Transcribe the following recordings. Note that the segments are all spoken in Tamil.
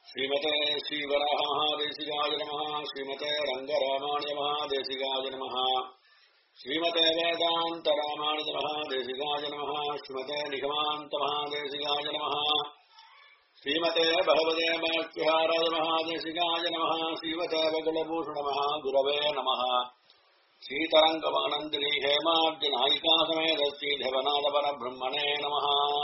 श्रीमते श्रीवराहमहादेशिकाय नमः श्रीमते रङ्गरामाणय महादेशिकाय नमः श्रीमते वेदान्तरामाणय महादेशिकाय नमः श्रीमते निगमान्तमहादेशिकाय नमः श्रीमते भगवते महत्विहाराय महादेशिकाय नमः श्रीमते वगुलभूषणमः गुरवे नमः श्रीतरङ्गमानन्दिनी हेमाब्जनायिका समेत श्रीधवनाथपरब्रह्मणे नमः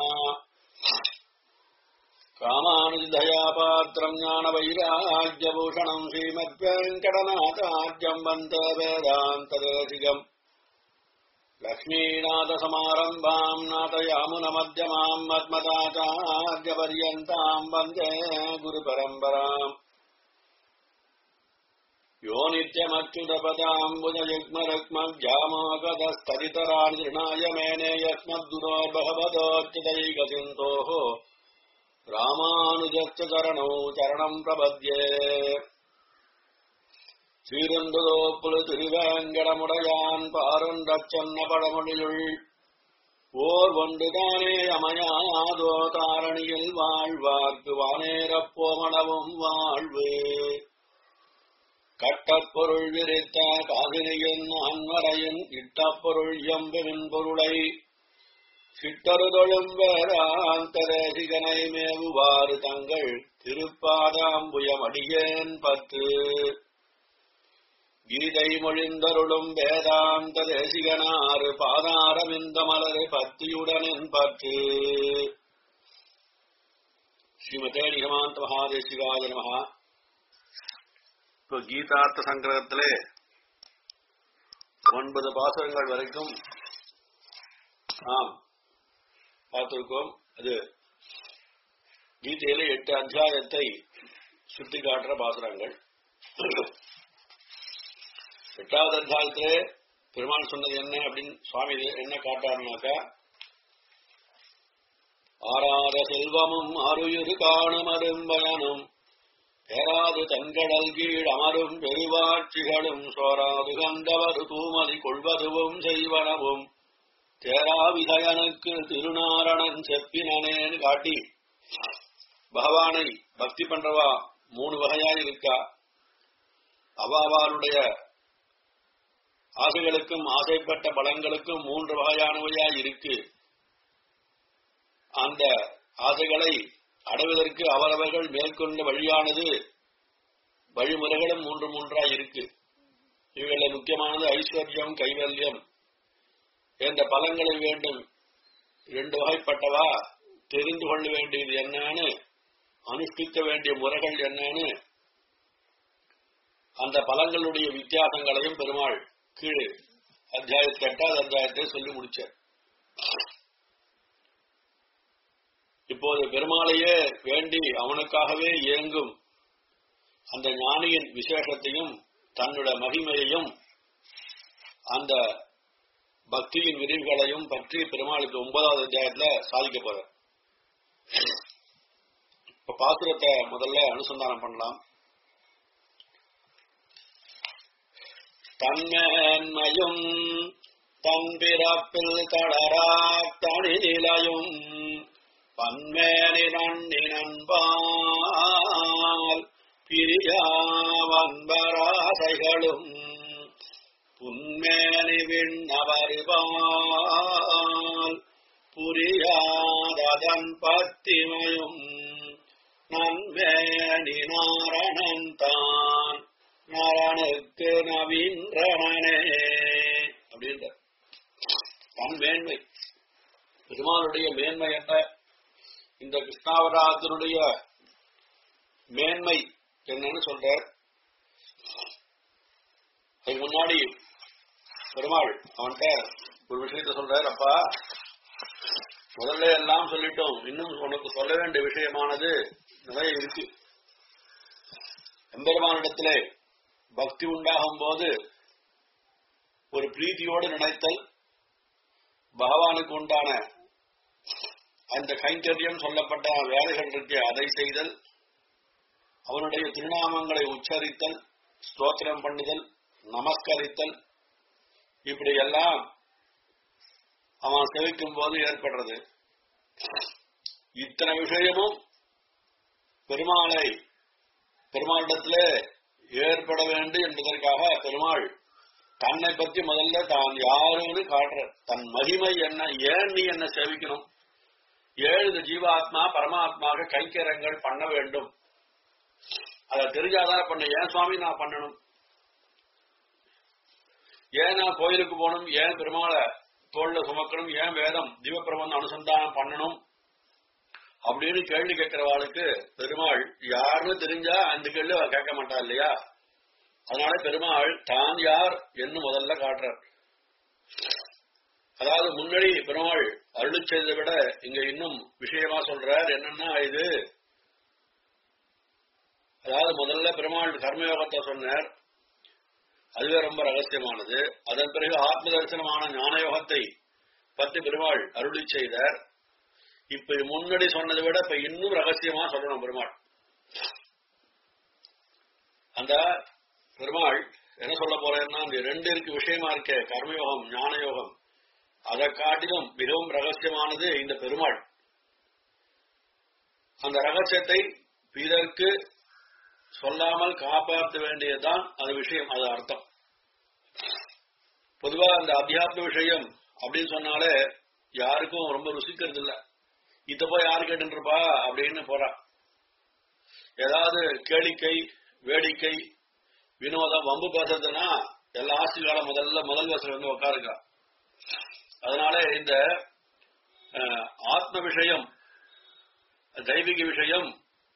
कामानुदया पात्रम् ज्ञानवैराग्यभूषणम् श्रीमद्वेङ्कटनाथार्यम् वन्दे वेदान्तदेशिकम् लक्ष्मीनाथसमारम्भाम् नाथयामुनमध्यमाम् मद्मदाचार्यपर्यन्ताम् वन्दे गुरुपरम्पराम् यो नित्यमच्युतपदाम्बुजयुग्मरुक्मव्यामोगदस्तरितराणि दृढाय मेने यस्मद्गुरोर्भगवतोच्युतैकसिन्धोः ராமானுஜச்ச சரணோ சரணம் பிரபத்யே சீரந்துதோப்புல திருவேங்கடமுடையான் பாருந்தச்சன்ன படமொழியுள் ஓர் ஒன்றுதானே அமையாதோ தாரணியில் வாழ்வார்க்கு வானேரப்போமளவும் வாழ்வு கட்டப்பொருள் விரித்த காதினியின் அன்வரையின் இட்டப்பொருள் எம்பெவின் பொருளை சிட்டருதொழும் வேறாந்தரசிகனை மேவுவாறு தங்கள் திருப்பாதாம்புயமடியேன் பத்து கீதை மொழிந்தருளும் வேதாந்த தேசிகனாறு பாதாரவிந்த மலரு பத்தியுடனின் பத்து ஸ்ரீமதே நிகமாந்த மகாதேசிகாய நமகா இப்போ கீதார்த்த சங்கிரகத்திலே ஒன்பது பாசகங்கள் வரைக்கும் ஆம் பார்த்திருக்கோம் அது கீதையில எட்டு அத்தியாயத்தை சுட்டி காட்டுற பாசுரங்கள் எட்டாவது அத்தியாயத்திலே பெருமாள் சொன்னது என்ன அப்படின்னு சுவாமி என்ன காட்டாருனாக்கா ஆறாத செல்வமும் அருயுரு காணும் அரும்பயனும் பேராது தன்கடல் கீழ் அமரும் பெருவாட்சிகளும் சோராது கந்தவர் தூமதி கொள்வதுவும் செய்வனவும் தேராவிதயனுக்கு திருநாரணன் செப்பினேன்னு காட்டி பகவானை பக்தி பண்றவா மூணு வகையா இருக்கா அவாவாருடைய ஆசைகளுக்கும் ஆசைப்பட்ட பலங்களுக்கும் மூன்று வகையானவையா இருக்கு அந்த ஆசைகளை அடைவதற்கு அவரவர்கள் மேற்கொண்ட வழியானது வழிமுறைகளும் மூன்று மூன்றா இருக்கு இவைகளில் முக்கியமானது ஐஸ்வர்யம் கைவல்யம் என்ற பலங்களை வேண்டும் இரண்டு வகைப்பட்டவா தெரிந்து கொள்ள வேண்டியது என்னன்னு அனுஷ்டிக்க வேண்டிய முறைகள் என்னன்னு அந்த பலங்களுடைய வித்தியாசங்களையும் பெருமாள் கீழே அத்தியாயத்து எட்டாவது அத்தியாயத்தை சொல்லி முடிச்சார் இப்போது பெருமாளையே வேண்டி அவனுக்காகவே இயங்கும் அந்த ஞானியின் விசேஷத்தையும் தன்னுடைய மகிமையையும் அந்த பக்தியின் விரிவுகளையும் பற்றி பெருமாளுக்கு ஒன்பதாவது அத்தியாயத்துல சாதிக்க போற இப்ப பாசுரத்தை முதல்ல அனுசந்தானம் பண்ணலாம் தன்மேன்மையும் தன் பிறப்பில் தளரா தனிநிலையும் பன்மேனி நன்னி நண்பால் பிரியாவன்பராசைகளும் புன்மேனி விண்ணவருவால் புரியாததன் பத்திமையும் நன்மேனி நாரணன் தான் நரனுக்கு நவீன்றனே அப்படின்ற தன் மேன்மை பெருமானுடைய மேன்மை என்ன இந்த கிருஷ்ணாவதாரத்தினுடைய மேன்மை என்னன்னு சொல்ற அதுக்கு முன்னாடி பெருமாள் அவன்கிட்ட ஒரு விஷயத்த சொல்றார் அப்பா முதல்ல எல்லாம் சொல்லிட்டோம் இன்னும் உனக்கு சொல்ல வேண்டிய விஷயமானது நிறைய இருக்கு எம்பெருமானிடத்திலே பக்தி உண்டாகும் போது ஒரு பிரீத்தியோடு நினைத்தல் பகவானுக்கு உண்டான அந்த கைங்கரியம் சொல்லப்பட்ட வேலைகள் இருக்கு அதை செய்தல் அவனுடைய திருநாமங்களை உச்சரித்தல் ஸ்தோத்திரம் பண்ணுதல் நமஸ்கரித்தல் இப்படி எல்லாம் அவன் செவிக்கும் போது ஏற்படுறது இத்தனை விஷயமும் பெருமாளை பெருமாளிடத்துல ஏற்பட வேண்டும் என்பதற்காக பெருமாள் தன்னை பத்தி முதல்ல தான் யாருன்னு காட்டுற தன் மகிமை என்ன ஏன் நீ என்ன சேவிக்கணும் ஏழு ஜீவாத்மா பரமாத்மாக கைக்கரங்கள் பண்ண வேண்டும் அதை தெரிஞ்சாதான் பண்ண ஏன் சுவாமி நான் பண்ணணும் ஏன் நான் கோயிலுக்கு போகணும் ஏன் பெருமாளை தோல்ல சுமக்கணும் ஏன் வேதம் தீபப்பிரபந்தம் அனுசந்தானம் பண்ணணும் அப்படின்னு கேள்வி கேட்கிறவாளுக்கு பெருமாள் யாருன்னு தெரிஞ்சா அந்த கேள்வி அவ கேட்க மாட்டா இல்லையா அதனால பெருமாள் தான் யார் என்று முதல்ல காட்டுறார் அதாவது முன்னாடி பெருமாள் அருளி செய்ததை விட இங்க இன்னும் விஷயமா சொல்றார் என்னன்னா இது அதாவது முதல்ல பெருமாள் கர்மயோகத்தை சொன்னார் அதுவே ரொம்ப ரகசியமானது அதன் பிறகு ஆத்ம தரிசனமான ஞானயோகத்தை பத்தி பெருமாள் அருளி செய்தார் இப்ப முன்னாடி சொன்னதை விட இப்ப இன்னும் ரகசியமா சொல்லணும் பெருமாள் அந்த பெருமாள் என்ன சொல்ல போறேன்னா இந்த ரெண்டு இருக்கு விஷயமா இருக்க கர்மயோகம் ஞானயோகம் அதை காட்டிலும் மிகவும் ரகசியமானது இந்த பெருமாள் அந்த ரகசியத்தை பிறர்க்கு சொல்லாமல் காப்பாற்ற வேண்டியதுதான் அது விஷயம் அது அர்த்தம் பொதுவா அந்த அத்தியாத்ம விஷயம் அப்படின்னு சொன்னாலே யாருக்கும் ரொம்ப ருசிக்கிறது இல்ல இத போய் யாரு கேட்டுருப்பா அப்படின்னு போறா ஏதாவது கேளிக்கை வேடிக்கை வினோதம் வம்பு பேசுறதுன்னா எல்லா ஆசிரியர்களும் முதல்ல முதல் வசதி வந்து உட்காருக்கா அதனால இந்த அஹ், ஆத்ம விஷயம் தெய்வீக விஷயம்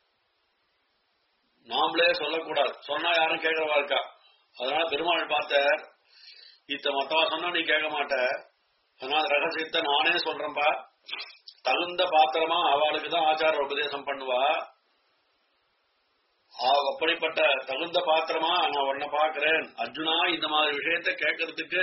நாமளே சொல்லக்கூடாது சொன்னா யாரும் கேட்கறவா இருக்கா அதனால பெருமாள் பார்த்தார் இத்த மொத்தமா சொன்னா நீ கேட்க மாட்ட அதனால ரகசியத்தை நானே சொல்றேன்பா தகுந்த பாத்திரமா அவளுக்கு தான் ஆச்சார உபதேசம் பண்ணுவா ஆ- அப்படிப்பட்ட தகுந்த பாத்திரமா நான் உன்னை பாக்குறேன் அர்ஜுனா இந்த மாதிரி விஷயத்தை கேட்கறதுக்கு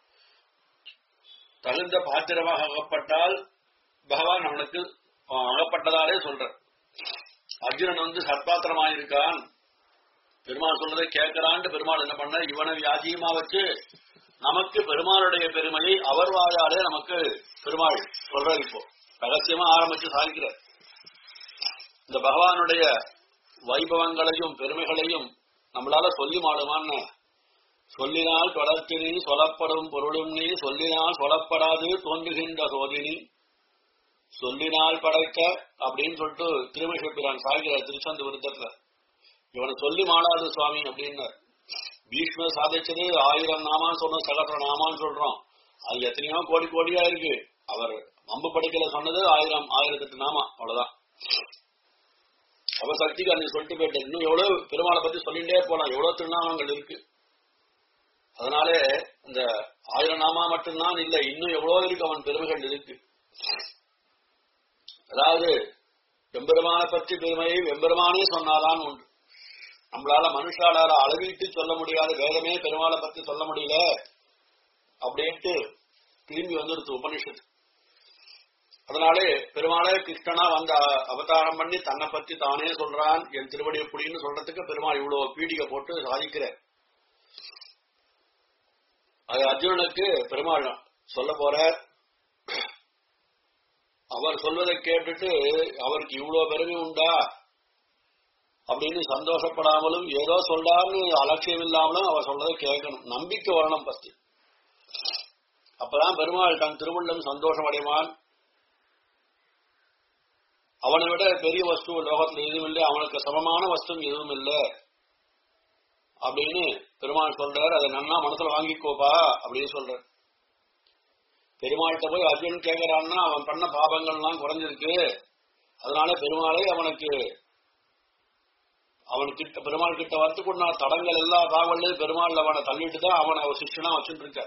தகுந்த பாத்திரமாக அகப்பட்டால் பகவான் அவனுக்கு ஆ, அகப்பட்டதாலே சொல்ற அர்ஜுனன் வந்து சத்பாத்திரமாயிருக்கான் பெருமாள் சொல்றதை கேட்கறான்ட்டு பெருமாள் என்ன பண்ண இவனை வியாஜியமா வச்சு நமக்கு பெருமாளுடைய பெருமையை அவர் வாயாலே நமக்கு பெருமாள் சொல்றார் இப்போ ரகசியமா ஆரம்பிச்சு சாதிக்கிறார் இந்த பகவானுடைய வைபவங்களையும் பெருமைகளையும் நம்மளால சொல்லி மாடுமான்னு சொல்லினால் தொடர்ச்சினி சொல்லப்படும் பொருளும் நீ சொல்லினால் சொல்லப்படாது தோன்றுகின்ற சோதினி சொல்லினால் படைக்க அப்படின்னு சொல்லிட்டு திருமஷப்பிரான் சாகிற திருச்சந்த விருத்தத்துல இவனை சொல்லி மாடாது சுவாமி அப்படின்னார் பீஷ்மர் சாதிச்சது ஆயிரம் நாமான்னு சொன்ன சகசர நாமான்னு சொல்றோம் அது எத்தனையோ கோடி கோடியா இருக்கு அவர் அம்பு படைக்கல சொன்னது ஆயிரம் ஆயிரத்தெட்டு நாமா அவ்வளவுதான் அவர் சக்திக்கு அன்னைக்கு சொல்லிட்டு போயிட்டேன் இன்னும் எவ்வளவு பெருமாளை பத்தி சொல்லிட்டே போலாம் எவ்வளவு திருநாமங்கள் இருக்கு அதனாலே இந்த ஆயிரம் நாமா மட்டும்தான் இல்ல இன்னும் எவ்வளவு இருக்கு அவன் பெருமைகள் இருக்கு அதாவது வெம்பெருமான பற்றி பெருமையை வெம்பெருமானே சொன்னாதான் உண்டு நம்மளால மனுஷாலால அளவிட்டு சொல்ல முடியாத வேதமே பெருமாளை பத்தி சொல்ல முடியல அப்படின்ட்டு திரும்பி வந்துடுது உபனிஷத்து அதனாலே பெருமாளே கிருஷ்ணனா வந்த அவதாரம் பண்ணி தன்னை பத்தி தானே சொல்றான் என் திருவடி எப்படின்னு சொல்றதுக்கு பெருமாள் இவ்வளவு பீடிகை போட்டு சாதிக்கிறார் அது அர்ஜுனனுக்கு பெருமாள் சொல்ல போறார் அவர் சொல்வதை கேட்டுட்டு அவருக்கு இவ்வளவு பெருமை உண்டா அப்படின்னு சந்தோஷப்படாமலும் ஏதோ சொல்றாருன்னு அலட்சியம் இல்லாமலும் அவர் சொல்றதை கேட்கணும் நம்பிக்கை வரணும் ஃபர்ஸ்ட் அப்பதான் பெருமாள் தன் திருவுள்ளம் சந்தோஷம் அடைவான் அவனை விட பெரிய வஸ்து லோகத்துல எதுவும் இல்லை அவனுக்கு சமமான வஸ்து எதுவும் இல்லை அப்படின்னு பெருமாள் சொல்றார் அதை நன்னா மனசுல வாங்கிக்கோப்பா அப்படின்னு சொல்றார் பெருமாள்கிட்ட போய் அர்ஜுன் கேட்கறான்னா அவன் பண்ண பாபங்கள்லாம் குறைஞ்சிருக்கு அதனால பெருமாளே அவனுக்கு அவன் கிட்ட பெருமாள் கிட்ட வரத்துக்குள்ள தடங்கள் எல்லா தாவல்லையும் பெருமாள் அவனை தள்ளிட்டு தான் அவனை அவர் சிஷ்யனா வச்சுட்டு இருக்க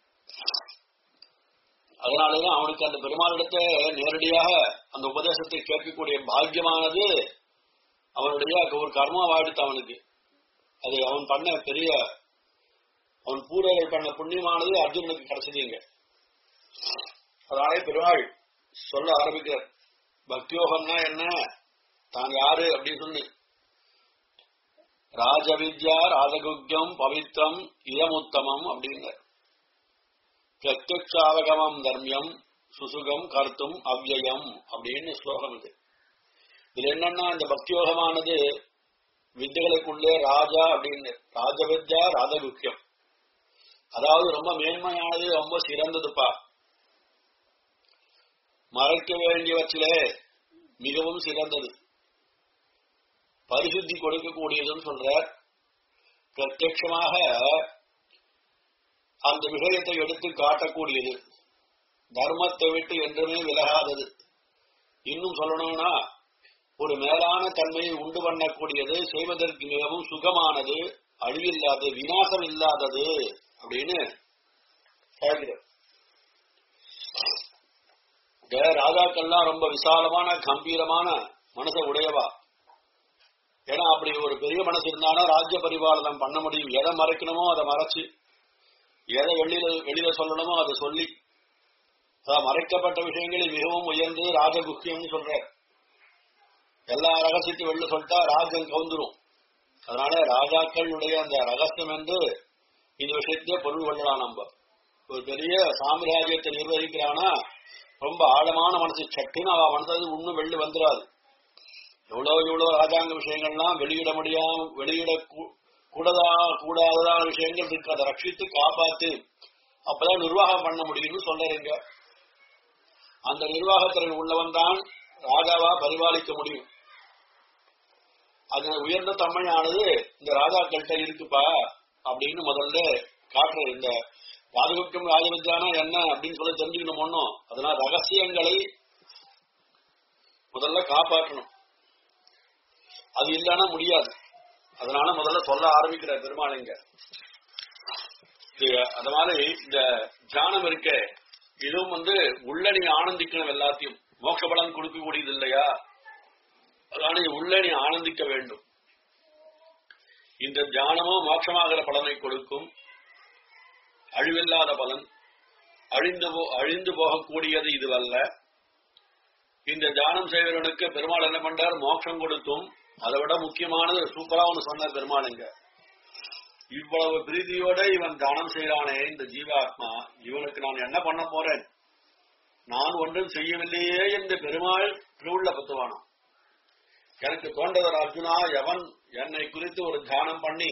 அதனாலதான் அவனுக்கு அந்த பெருமாளிடத்தை நேரடியாக அந்த உபதேசத்தை கேட்கக்கூடிய பாக்கியமானது அவனுடைய ஒரு கர்மாவாயிடுத்து அவனுக்கு அது அவன் பண்ண பெரிய அவன் பூர்வர்கள் பண்ண புண்ணியமானது அர்ஜுனனுக்கு கிடைச்சதுங்க அதனாலே பெருமாள் சொல்ல ஆரம்பிக்கிறார் பக்தியோகம்னா என்ன தான் யாரு அப்படின்னு சொல்லி ராஜவித்யா ராஜகுக்கியம் பவித்ரம் இதமுத்தமம் அப்படின்னார் பிரத்யக்ஷாவகமம் தர்மியம் சுசுகம் கர்த்தும் அவ்யயம் அப்படின்னு ஸ்லோகம் இது இதுல என்னன்னா இந்த பக்தியோகமானது வித்தைகளுக்குள்ளே ராஜா அப்படின்னு ராஜவித்யா ராஜகுக்கியம் அதாவது ரொம்ப மேன்மையானது ரொம்ப சிறந்ததுப்பா மறைக்க வேண்டியவற்றிலே மிகவும் சிறந்தது பரிசுத்தி கொடுக்கக்கூடியதுன்னு சொல்றார் பிரத்யட்சமாக அந்த விஷயத்தை எடுத்து காட்டக்கூடியது தர்மத்தை விட்டு என்றுமே விலகாதது இன்னும் சொல்லணும்னா ஒரு மேலான தன்மையை உண்டு பண்ணக்கூடியது செய்வதற்கு மிகவும் சுகமானது அழிவில்லாதது விநாசம் இல்லாதது அப்படின்னு சொல்கிறார் இந்த ராஜாக்கள்லாம் ரொம்ப விசாலமான கம்பீரமான மனசை உடையவா ஏன்னா அப்படி ஒரு பெரிய மனசு இருந்தானா ராஜ்ய பரிபாலனம் பண்ண முடியும் எதை மறைக்கணுமோ அதை மறைச்சு எதை வெளியில வெளியில சொல்லணுமோ அதை சொல்லி அதான் மறைக்கப்பட்ட விஷயங்களில் மிகவும் உயர்ந்து ராஜகுக்கியம்னு சொல்ற எல்லா ரகசியத்தையும் வெளில சொல்லிட்டா ராஜ்யம் கவுந்துரும் அதனால ராஜாக்களுடைய அந்த ரகசியம் என்று இந்த விஷயத்தையே பொருள் கொள்ளலாம் நம்ம ஒரு பெரிய சாம்ராஜ்யத்தை நிர்வகிக்கிறானா ரொம்ப ஆழமான மனசு சட்டுன்னு அவ மனசு இன்னும் வெளில வந்துடாது எவ்வளவு எவ்வளவு ராஜாங்க விஷயங்கள்லாம் வெளியிட முடியாம வெளியிட கூ- கூடதா கூடாததான விஷயங்கள் இருக்கு அதை ரட்சித்து காப்பாத்து அப்பதான் நிர்வாகம் பண்ண முடியும்னு சொல்றீங்க அந்த நிர்வாகத்திறன் உள்ளவன் தான் ராஜாவா பரிபாலிக்க முடியும் அது உயர்ந்த தன்மையானது இந்த ராஜாக்கள்கிட்ட இருக்குப்பா அப்படின்னு முதல்ல காட்டுற இந்த ராஜகுப்தம் ராஜவித்யானா என்ன அப்படின்னு சொல்லி தெரிஞ்சுக்கணும் ஒண்ணும் அதனால ரகசியங்களை முதல்ல காப்பாற்றணும் அது இல்லைன்னா முடியாது அதனால முதல்ல சொல்ல ஆரம்பிக்கிற பெருமாள் இங்க இது அதனால இந்த தியானம் இருக்க இதுவும் வந்து உள்ள நீ ஆனந்திக்கணும் எல்லாத்தையும் மோட்ச பலன் கொடுக்கக்கூடியது இல்லையா அதனால நீ உள்ள நீ ஆனந்திக்க வேண்டும் இந்த தியானமும் மோட்சமாகிற பலனை கொடுக்கும் அழிவில்லாத பலன் அழிந்து போ- அழிந்து போகக்கூடியது இதுவல்ல இந்த தியானம் செய்வர்களுக்கு பெருமாள் என்ன பண்றார் மோட்சம் கொடுத்தும் அதை விட முக்கியமானது சூப்பரா ஒண்ணு சொன்னார் பெருமாள் இங்க இவ்வளவு பிரீதியோட இவன் தானம் செய்யறானே இந்த ஜீவாத்மா இவனுக்கு நான் என்ன பண்ண போறேன் நான் ஒன்றும் செய்யவில்லையே என்று பெருமாள் திருவுள்ள பத்துவானாம் எனக்கு தோன்றவர் அர்ஜுனா எவன் என்னை குறித்து ஒரு தியானம் பண்ணி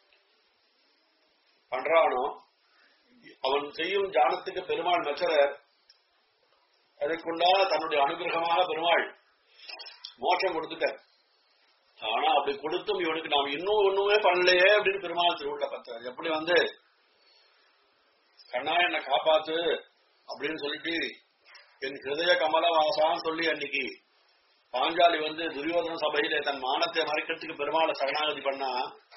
பண்றானோ அவன் செய்யும் தியானத்துக்கு பெருமாள் மெச்சரர் அதற்குண்டான தன்னுடைய அனுகிரகமாக பெருமாள் மோட்சம் கொடுத்துட்டார் ஆனா அப்படி கொடுத்தும் இவனுக்கு நாம் இன்னும் ஒண்ணுமே பண்ணலையே அப்படின்னு பெருமாள் திருவுள்ள பத்தார் எப்படி வந்து கண்ணா என்னை காப்பாத்து அப்படின்னு சொல்லிட்டு என் ஹிருதய கமலவாசான்னு சொல்லி அன்னைக்கு பாஞ்சாலி வந்து துரியோதன சபையில தன் மானத்தை மறைக்கிறதுக்கு பெருமாளை சரணாகதி பண்ணா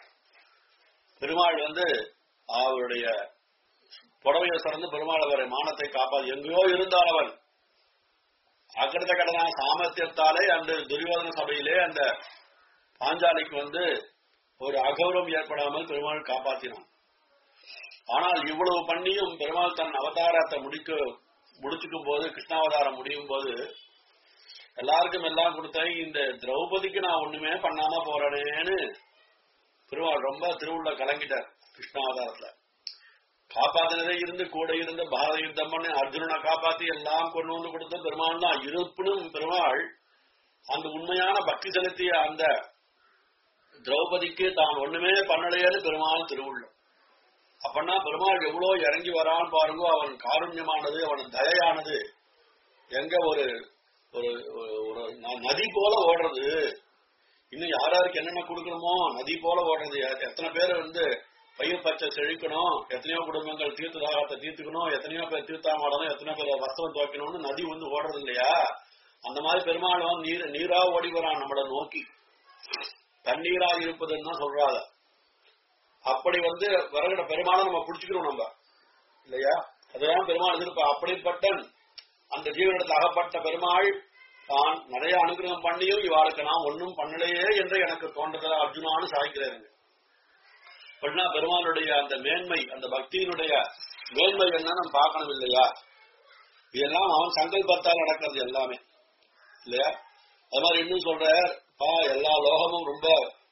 பெருமாள் வந்து அவருடைய புடவையை சிறந்து பெருமாள் அவரை மானத்தை காப்பாது எங்கேயோ இருந்தார் அவன் அக்கிரத கடனான சாமர்த்தியத்தாலே அந்த துரியோதன சபையிலே அந்த பாஞ்சாலிக்கு வந்து ஒரு அகௌரவம் ஏற்படாமல் பெருமாள் காப்பாற்றினான் ஆனால் இவ்வளவு பண்ணியும் பெருமாள் தன் அவதாரத்தை முடிக்க முடிச்சுக்கும் போது கிருஷ்ணாவதாரம் முடியும் போது எல்லாருக்கும் எல்லாம் கொடுத்தேன் இந்த திரௌபதிக்கு நான் ஒண்ணுமே பண்ணாம போறேனேன்னு பெருமாள் ரொம்ப திருவுள்ள கலங்கிட்டார் கிருஷ்ணாவதாரத்துல காப்பாத்தினதே இருந்து கூட இருந்து பாரத யுத்தம் பண்ணி அர்ஜுனனை காப்பாத்தி எல்லாம் கொண்டு வந்து கொடுத்த பெருமாள் தான் இருப்பினும் பெருமாள் அந்த உண்மையான பக்தி செலுத்திய அந்த திரௌபதிக்கு தான் ஒண்ணுமே பண்ணலையேன்னு பெருமாள் திருவுள்ளம் அப்பன்னா பெருமாள் எவ்வளவு இறங்கி வரான்னு பாருங்க அவன் காருண்யமானது அவன் தயையானது எங்க ஒரு ஒரு ஒரு- ஒரு ந- நதி போல ஓடுறது இன்னும் யார் யாருக்கு என்னென்ன கொடுக்கணுமோ நதி போல ஓடுறது எ- எத்தனை பேர் வந்து பயிர் பச்சை செழிக்கணும் எத்தனையோ குடும்பங்கள் தீர்த்த தாகத்தை தீர்த்துக்கணும் எத்தனையோ பேர் தீர்த்தாமாடணும் எத்தனையோ பேர் வஸ்திரம் துவைக்கணும்னு நதி வந்து ஓடுறது இல்லையா அந்த மாதிரி பெருமாள் வந்து நீர் நீரா ஓடி வரான் நம்மள நோக்கி தண்ணீரா இருப்பதுன்னு தான் சொல்றாங்க அப்படி வந்து வருகிற பெருமாளை நம்ம புடிச்சுக்கிறோம் நம்ம இல்லையா அதுதான் பெருமாள் எதிர்ப்பா அப்படிப்பட்ட அந்த ஜீவனிடத்தில் அகப்பட்ட பெருமாள் தான் நிறைய அனுகிரகம் பண்ணியும் இவாளுக்கு நான் ஒன்னும் பண்ணலையே என்று எனக்கு தோன்றதா அர்ஜுனான்னு சாய்க்கிறாருங்க அப்படின்னா பெருமாளுடைய அந்த மேன்மை அந்த பக்தியினுடைய மேன்மை என்ன நம்ம பார்க்கணும் இல்லையா இதெல்லாம் அவன் சங்கல்பத்தால் நடக்கிறது எல்லாமே இல்லையா அது மாதிரி இன்னும் சொல்ற பா எல்லா லோகமும் ரொம்ப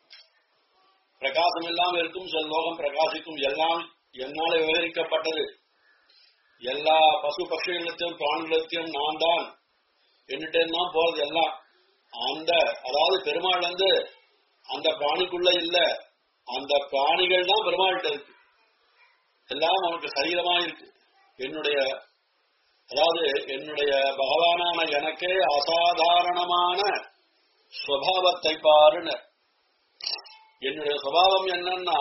பிரகாசம் இல்லாம இருக்கும் சில லோகம் பிரகாசிக்கும் எல்லாம் என்னால விவரிக்கப்பட்டது எல்லா பசு பட்சிகளத்தையும் பிராணிகளத்தையும் நான் தான் என்னிட்டே தான் போறது எல்லாம் அந்த அதாவது பெருமாள் வந்து அந்த பிராணிக்குள்ள இல்ல அந்த பிராணிகள் தான் பெருமாள்கிட்ட இருக்கு எல்லாம் அவனுக்கு சரீரமா இருக்கு என்னுடைய அதாவது என்னுடைய பகவானான எனக்கே அசாதாரணமான சுவாவத்தை பாருன்னு என்னுடைய சுபாவம் என்னன்னா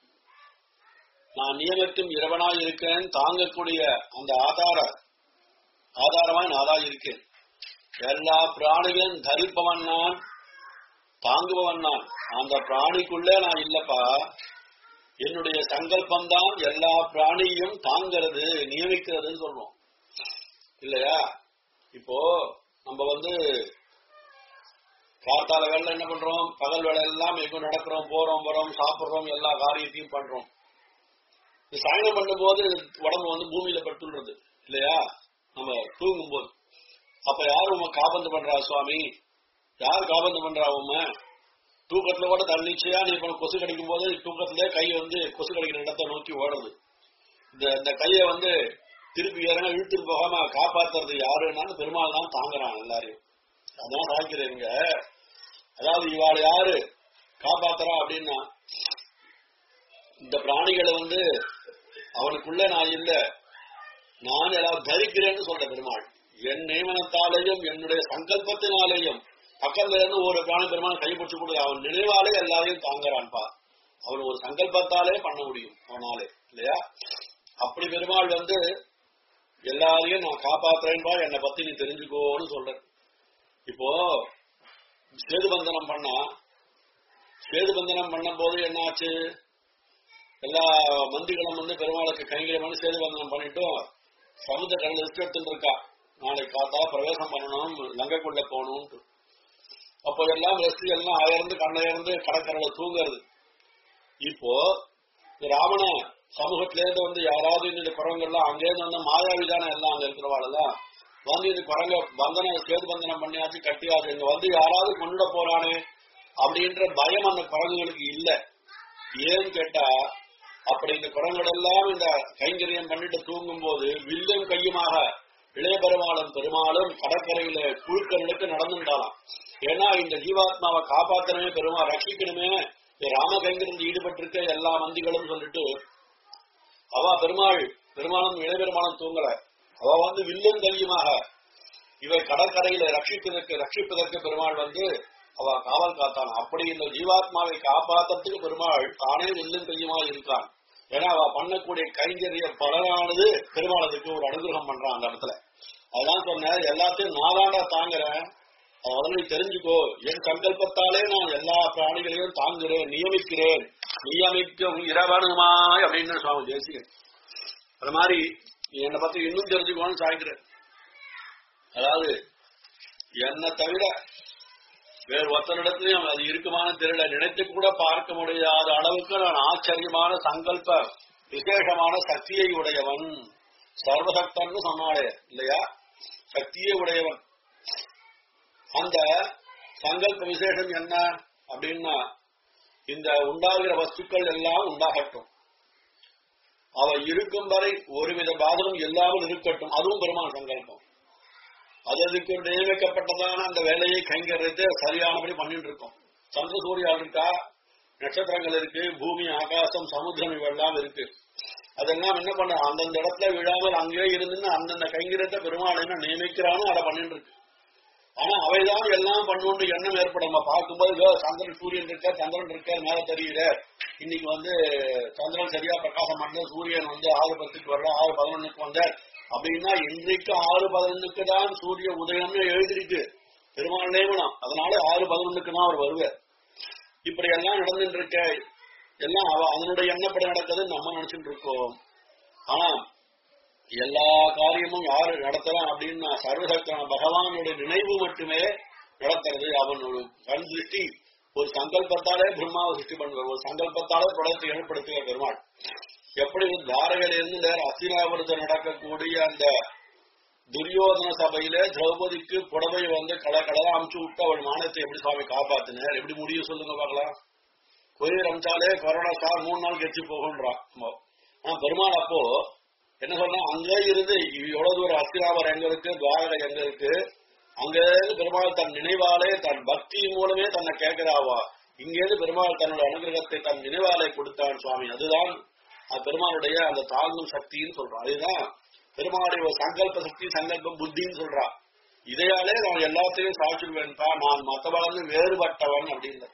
நான் நியமிக்கும் இறைவனாய் இருக்கேன் தாங்கக்கூடிய அந்த ஆதார ஆதாரமாய் நானாய் இருக்கேன் எல்லா பிராணிகளும் தரிப்பவன் நான் தாங்குபவன் நான் அந்த பிராணிக்குள்ளே நான் இல்லப்பா என்னுடைய சங்கல்பம் தான் எல்லா பிராணியையும் தாங்கிறது நியமிக்கிறதுன்னு சொல்றோம் இல்லையா இப்போ நம்ம வந்து காத்தால வேலை என்ன பண்றோம் பகல் வேலை எல்லாம் எங்க நடக்கிறோம் போறோம் வரோம் சாப்பிடுறோம் எல்லா காரியத்தையும் பண்றோம் இந்த சாயனம் பண்ணும்போது உடம்பு வந்து பூமியில படுத்துள்றது இல்லையா நம்ம தூங்கும் போது அப்ப யார் உங்க காபந்து பண்றா சுவாமி யார் காபந்து பண்றா உண்மை தூக்கத்துல கூட தன்னிச்சையா நீ இப்ப கொசு கடிக்கும் போது தூக்கத்திலே கை வந்து கொசு கடிக்கிற இடத்தை நோக்கி ஓடுது இந்த இந்த கையை வந்து திருப்பி யாருன்னா இழுத்துட்டு போகாம காப்பாத்துறது யாருன்னாலும் பெருமாள் தான் தாங்குறான் எல்லாரையும் அதான் சாய்க்கிறேங்க அதாவது இவாள் யாரு காப்பாத்துறா அப்படின்னா இந்த பிராணிகளை வந்து அவனுக்குள்ள நான் இல்ல நான் எல்லாம் தரிக்கிறேன்னு சொல்ற பெருமாள் என் நியமனத்தாலேயும் என்னுடைய சங்கல்பத்தினாலேயும் பக்கத்துல இருந்து ஒரு பிராணி பெருமாள் கைப்பிடிச்சு கொடு அவன் நினைவாலே எல்லாரையும் தாங்குறான்பா அவன் ஒரு சங்கல்பத்தாலே பண்ண முடியும் அவனாலே இல்லையா அப்படி பெருமாள் வந்து எல்லாரையும் நான் காப்பாத்துறேன்பா என்னை பத்தி நீ தெரிஞ்சுக்கோன்னு சொல்றேன் இப்போ சேதுபந்தனம் பண்ணா சேதுபந்தனம் பண்ணும் போது என்னாச்சு எல்லா மந்திகளும் வந்து பெருமாளுக்கு கைகளை பண்ணி சேதுபந்தனம் பண்ணிட்டும் சமுத்திர கடல் ரிஸ்க் எடுத்துட்டு இருக்கா நாளைக்கு காத்தா பிரவேசம் பண்ணணும் லங்கைக்குள்ள போகணும்ட்டு அப்போ எல்லாம் ரெஸ்ட் எல்லாம் அயர்ந்து கண்ணையர்ந்து கடற்கரையில தூங்குறது இப்போ இந்த ராவண சமூகத்தில இருந்து வந்து யாராவது இந்த குரங்கள்லாம் அங்கேருந்து வந்து மாயாவிதானே எல்லாம் அங்க இருக்கிறவாளெல்லாம் வந்து இந்த குரங்க பந்தனம் சேது பந்தனம் பண்ணியாச்சு கட்டியாச்சு இங்க வந்து யாராவது கொண்டுட போறானே அப்படின்ற பயம் அந்த குரங்குகளுக்கு இல்ல ஏன்னு கேட்டா அப்படி இந்த குரங்குகள் எல்லாம் இந்த கைங்கரியம் பண்ணிட்டு தூங்கும் போது வில்லும் கையுமாக இளைய பெருமாளும் பெருமாளும் கடற்கரையில குழுக்களுக்கு நடந்துட்டாலாம் ஏன்னா இந்த ஜீவாத்மாவை காப்பாத்தணுமே பெருமா ரட்சிக்கணுமே ராம கைங்கரியில் ஈடுபட்டிருக்க எல்லா மந்திகளும் சொல்லிட்டு அவ பெருமாள் பெருமாளும் இளைய பெருமாளும் தூங்கல அவ வந்து வில்லும் கையுமாக இவை கடற்கரையில ரட்சிப்பதற்கு ரட்சிப்பதற்கு பெருமாள் வந்து அவ காவல் காத்தான் அப்படி இந்த ஜீவாத்மாவை காப்பாத்துறதுக்கு பெருமாள் தானே வில்லும் கையுமா இருக்கான் ஏன்னா அவ பண்ணக்கூடிய கைங்கரிய பலனானது பெருமாள் அதுக்கு ஒரு அனுகிரகம் பண்றான் அந்த இடத்துல அதான் சொன்னேன் எல்லாத்தையும் நாதாண்டா தாங்குறேன் அதை நீ தெரிஞ்சுக்கோ என் சங்கல்பத்தாலே நான் எல்லா பிராணிகளையும் தாங்குறேன் நியமிக்கிறேன் நியமிக்கும் இரவணுமாய் அப்படின்னு சுவாமி தேசிகன் அது மாதிரி நீ என்னை பத்தி இன்னும் தெரிஞ்சுக்கோன்னு சாய்க்கிறேன் அதாவது என்னை தவிர வேறு ஒருத்தரிடத்திலையும் அது இருக்குமான்னு தெரியல நினைத்து கூட பார்க்க முடியாத அளவுக்கு நான் ஆச்சரியமான சங்கல்ப விசேஷமான சக்தியை உடையவன் சர்வசக்தன்னு சொன்னாலே இல்லையா சக்தியை உடையவன் அந்த சங்கல்ப விசேஷம் என்ன அப்படின்னா இந்த உண்டாகிற வஸ்துக்கள் எல்லாம் உண்டாகட்டும் அவ இருக்கும் வரை ஒருவித பாதகம் இல்லாமல் இருக்கட்டும் அதுவும் பெருமாள் சங்கல்பம் அது அதுக்கு நியமிக்கப்பட்டதான அந்த வேலையை கைங்கிறது சரியானபடி பண்ணிட்டு இருக்கோம் சந்திர சூரியால் இருக்கா நட்சத்திரங்கள் இருக்கு பூமி ஆகாசம் சமுத்திரம் இவெல்லாம் இருக்கு அதெல்லாம் என்ன பண்ண அந்தந்த இடத்துல விழாமல் அங்கேயே இருந்துன்னு அந்தந்த கைங்கிறத பெருமாள் என்ன நியமிக்கிறானோ அதை பண்ணிட்டு இருக்கு ஆனா அவைதான் எல்லாம் பண்ணுன்ற எண்ணம் ஏற்படும் நம்ம பார்க்கும்போது இதோ சந்திரன் சூரியன் இருக்க சந்திரன் இருக்க மேல தெரியுற இன்னைக்கு வந்து சந்திரன் சரியா பிரகாசம் பண்ண சூரியன் வந்து ஆறு பத்துக்கு வரல ஆறு பதினொன்னுக்கு வந்த அப்படின்னா இன்றைக்கு ஆறு பதினொன்னுக்கு தான் சூரிய உதயம்னு எழுதிருக்கு பெருமாள் நியமனம் அதனால ஆறு பதினொன்னுக்கு தான் அவர் வருவார் இப்படி எல்லாம் நடந்துட்டு இருக்க எல்லாம் அவ அதனுடைய எண்ணப்படி நடக்குதுன்னு நம்ம நினைச்சிட்டு இருக்கோம் ஆனா எல்லா காரியமும் யாரு நடத்துறான் அப்படின்னா சர்வசக்தன பகவானுடைய நினைவு மட்டுமே நடத்துறது அவன் ஒரு கண் திருஷ்டி ஒரு சங்கல்பத்தாலே பிரம்மாவை சிருஷ்டி பண்ணுவார் ஒரு சங்கல்பத்தாலே படத்தை ஏற்படுத்துகிற பெருமாள் எப்படி தாரகையில இருந்து நேர அசிராவிரதம் நடக்கக்கூடிய அந்த துரியோதன சபையில திரௌபதிக்கு புடவை வந்து கல கலரா அமுச்சு விட்டு அவள் மானத்தை எப்படி சுவாமி காப்பாத்தினார் எப்படி முடியும் சொல்லுங்க பார்க்கலாம் கொரியர் அமிச்சாலே கொரோனா சார் மூணு நாள் கெச்சு போகுன்றான் ஆனா பெருமாள் அப்போ என்ன சொன்னா அங்கே இருந்து எவ்வளவு தூரம் அஸ்திராவர் எங்க இருக்கு துவாரகை எங்க இருக்கு அங்க இருந்து பெருமாள் தன் நினைவாலே தன் பக்தியின் மூலமே தன்னை கேட்கிறாவா இங்கேருந்து பெருமாள் தன்னோட அனுகிரகத்தை தன் நினைவாலை கொடுத்தான் சுவாமி அதுதான் அது பெருமாளுடைய அந்த தாங்கும் சக்தின்னு சொல்றான் அதுதான் பெருமாளுடைய ஒரு சங்கல்ப சக்தி சங்கல்பம் புத்தின்னு சொல்றா இதையாலே நான் எல்லாத்தையும் சாட்சிடுவேன்பா நான் மத்தவளந்து வேறுபட்டவன் அப்படின்னு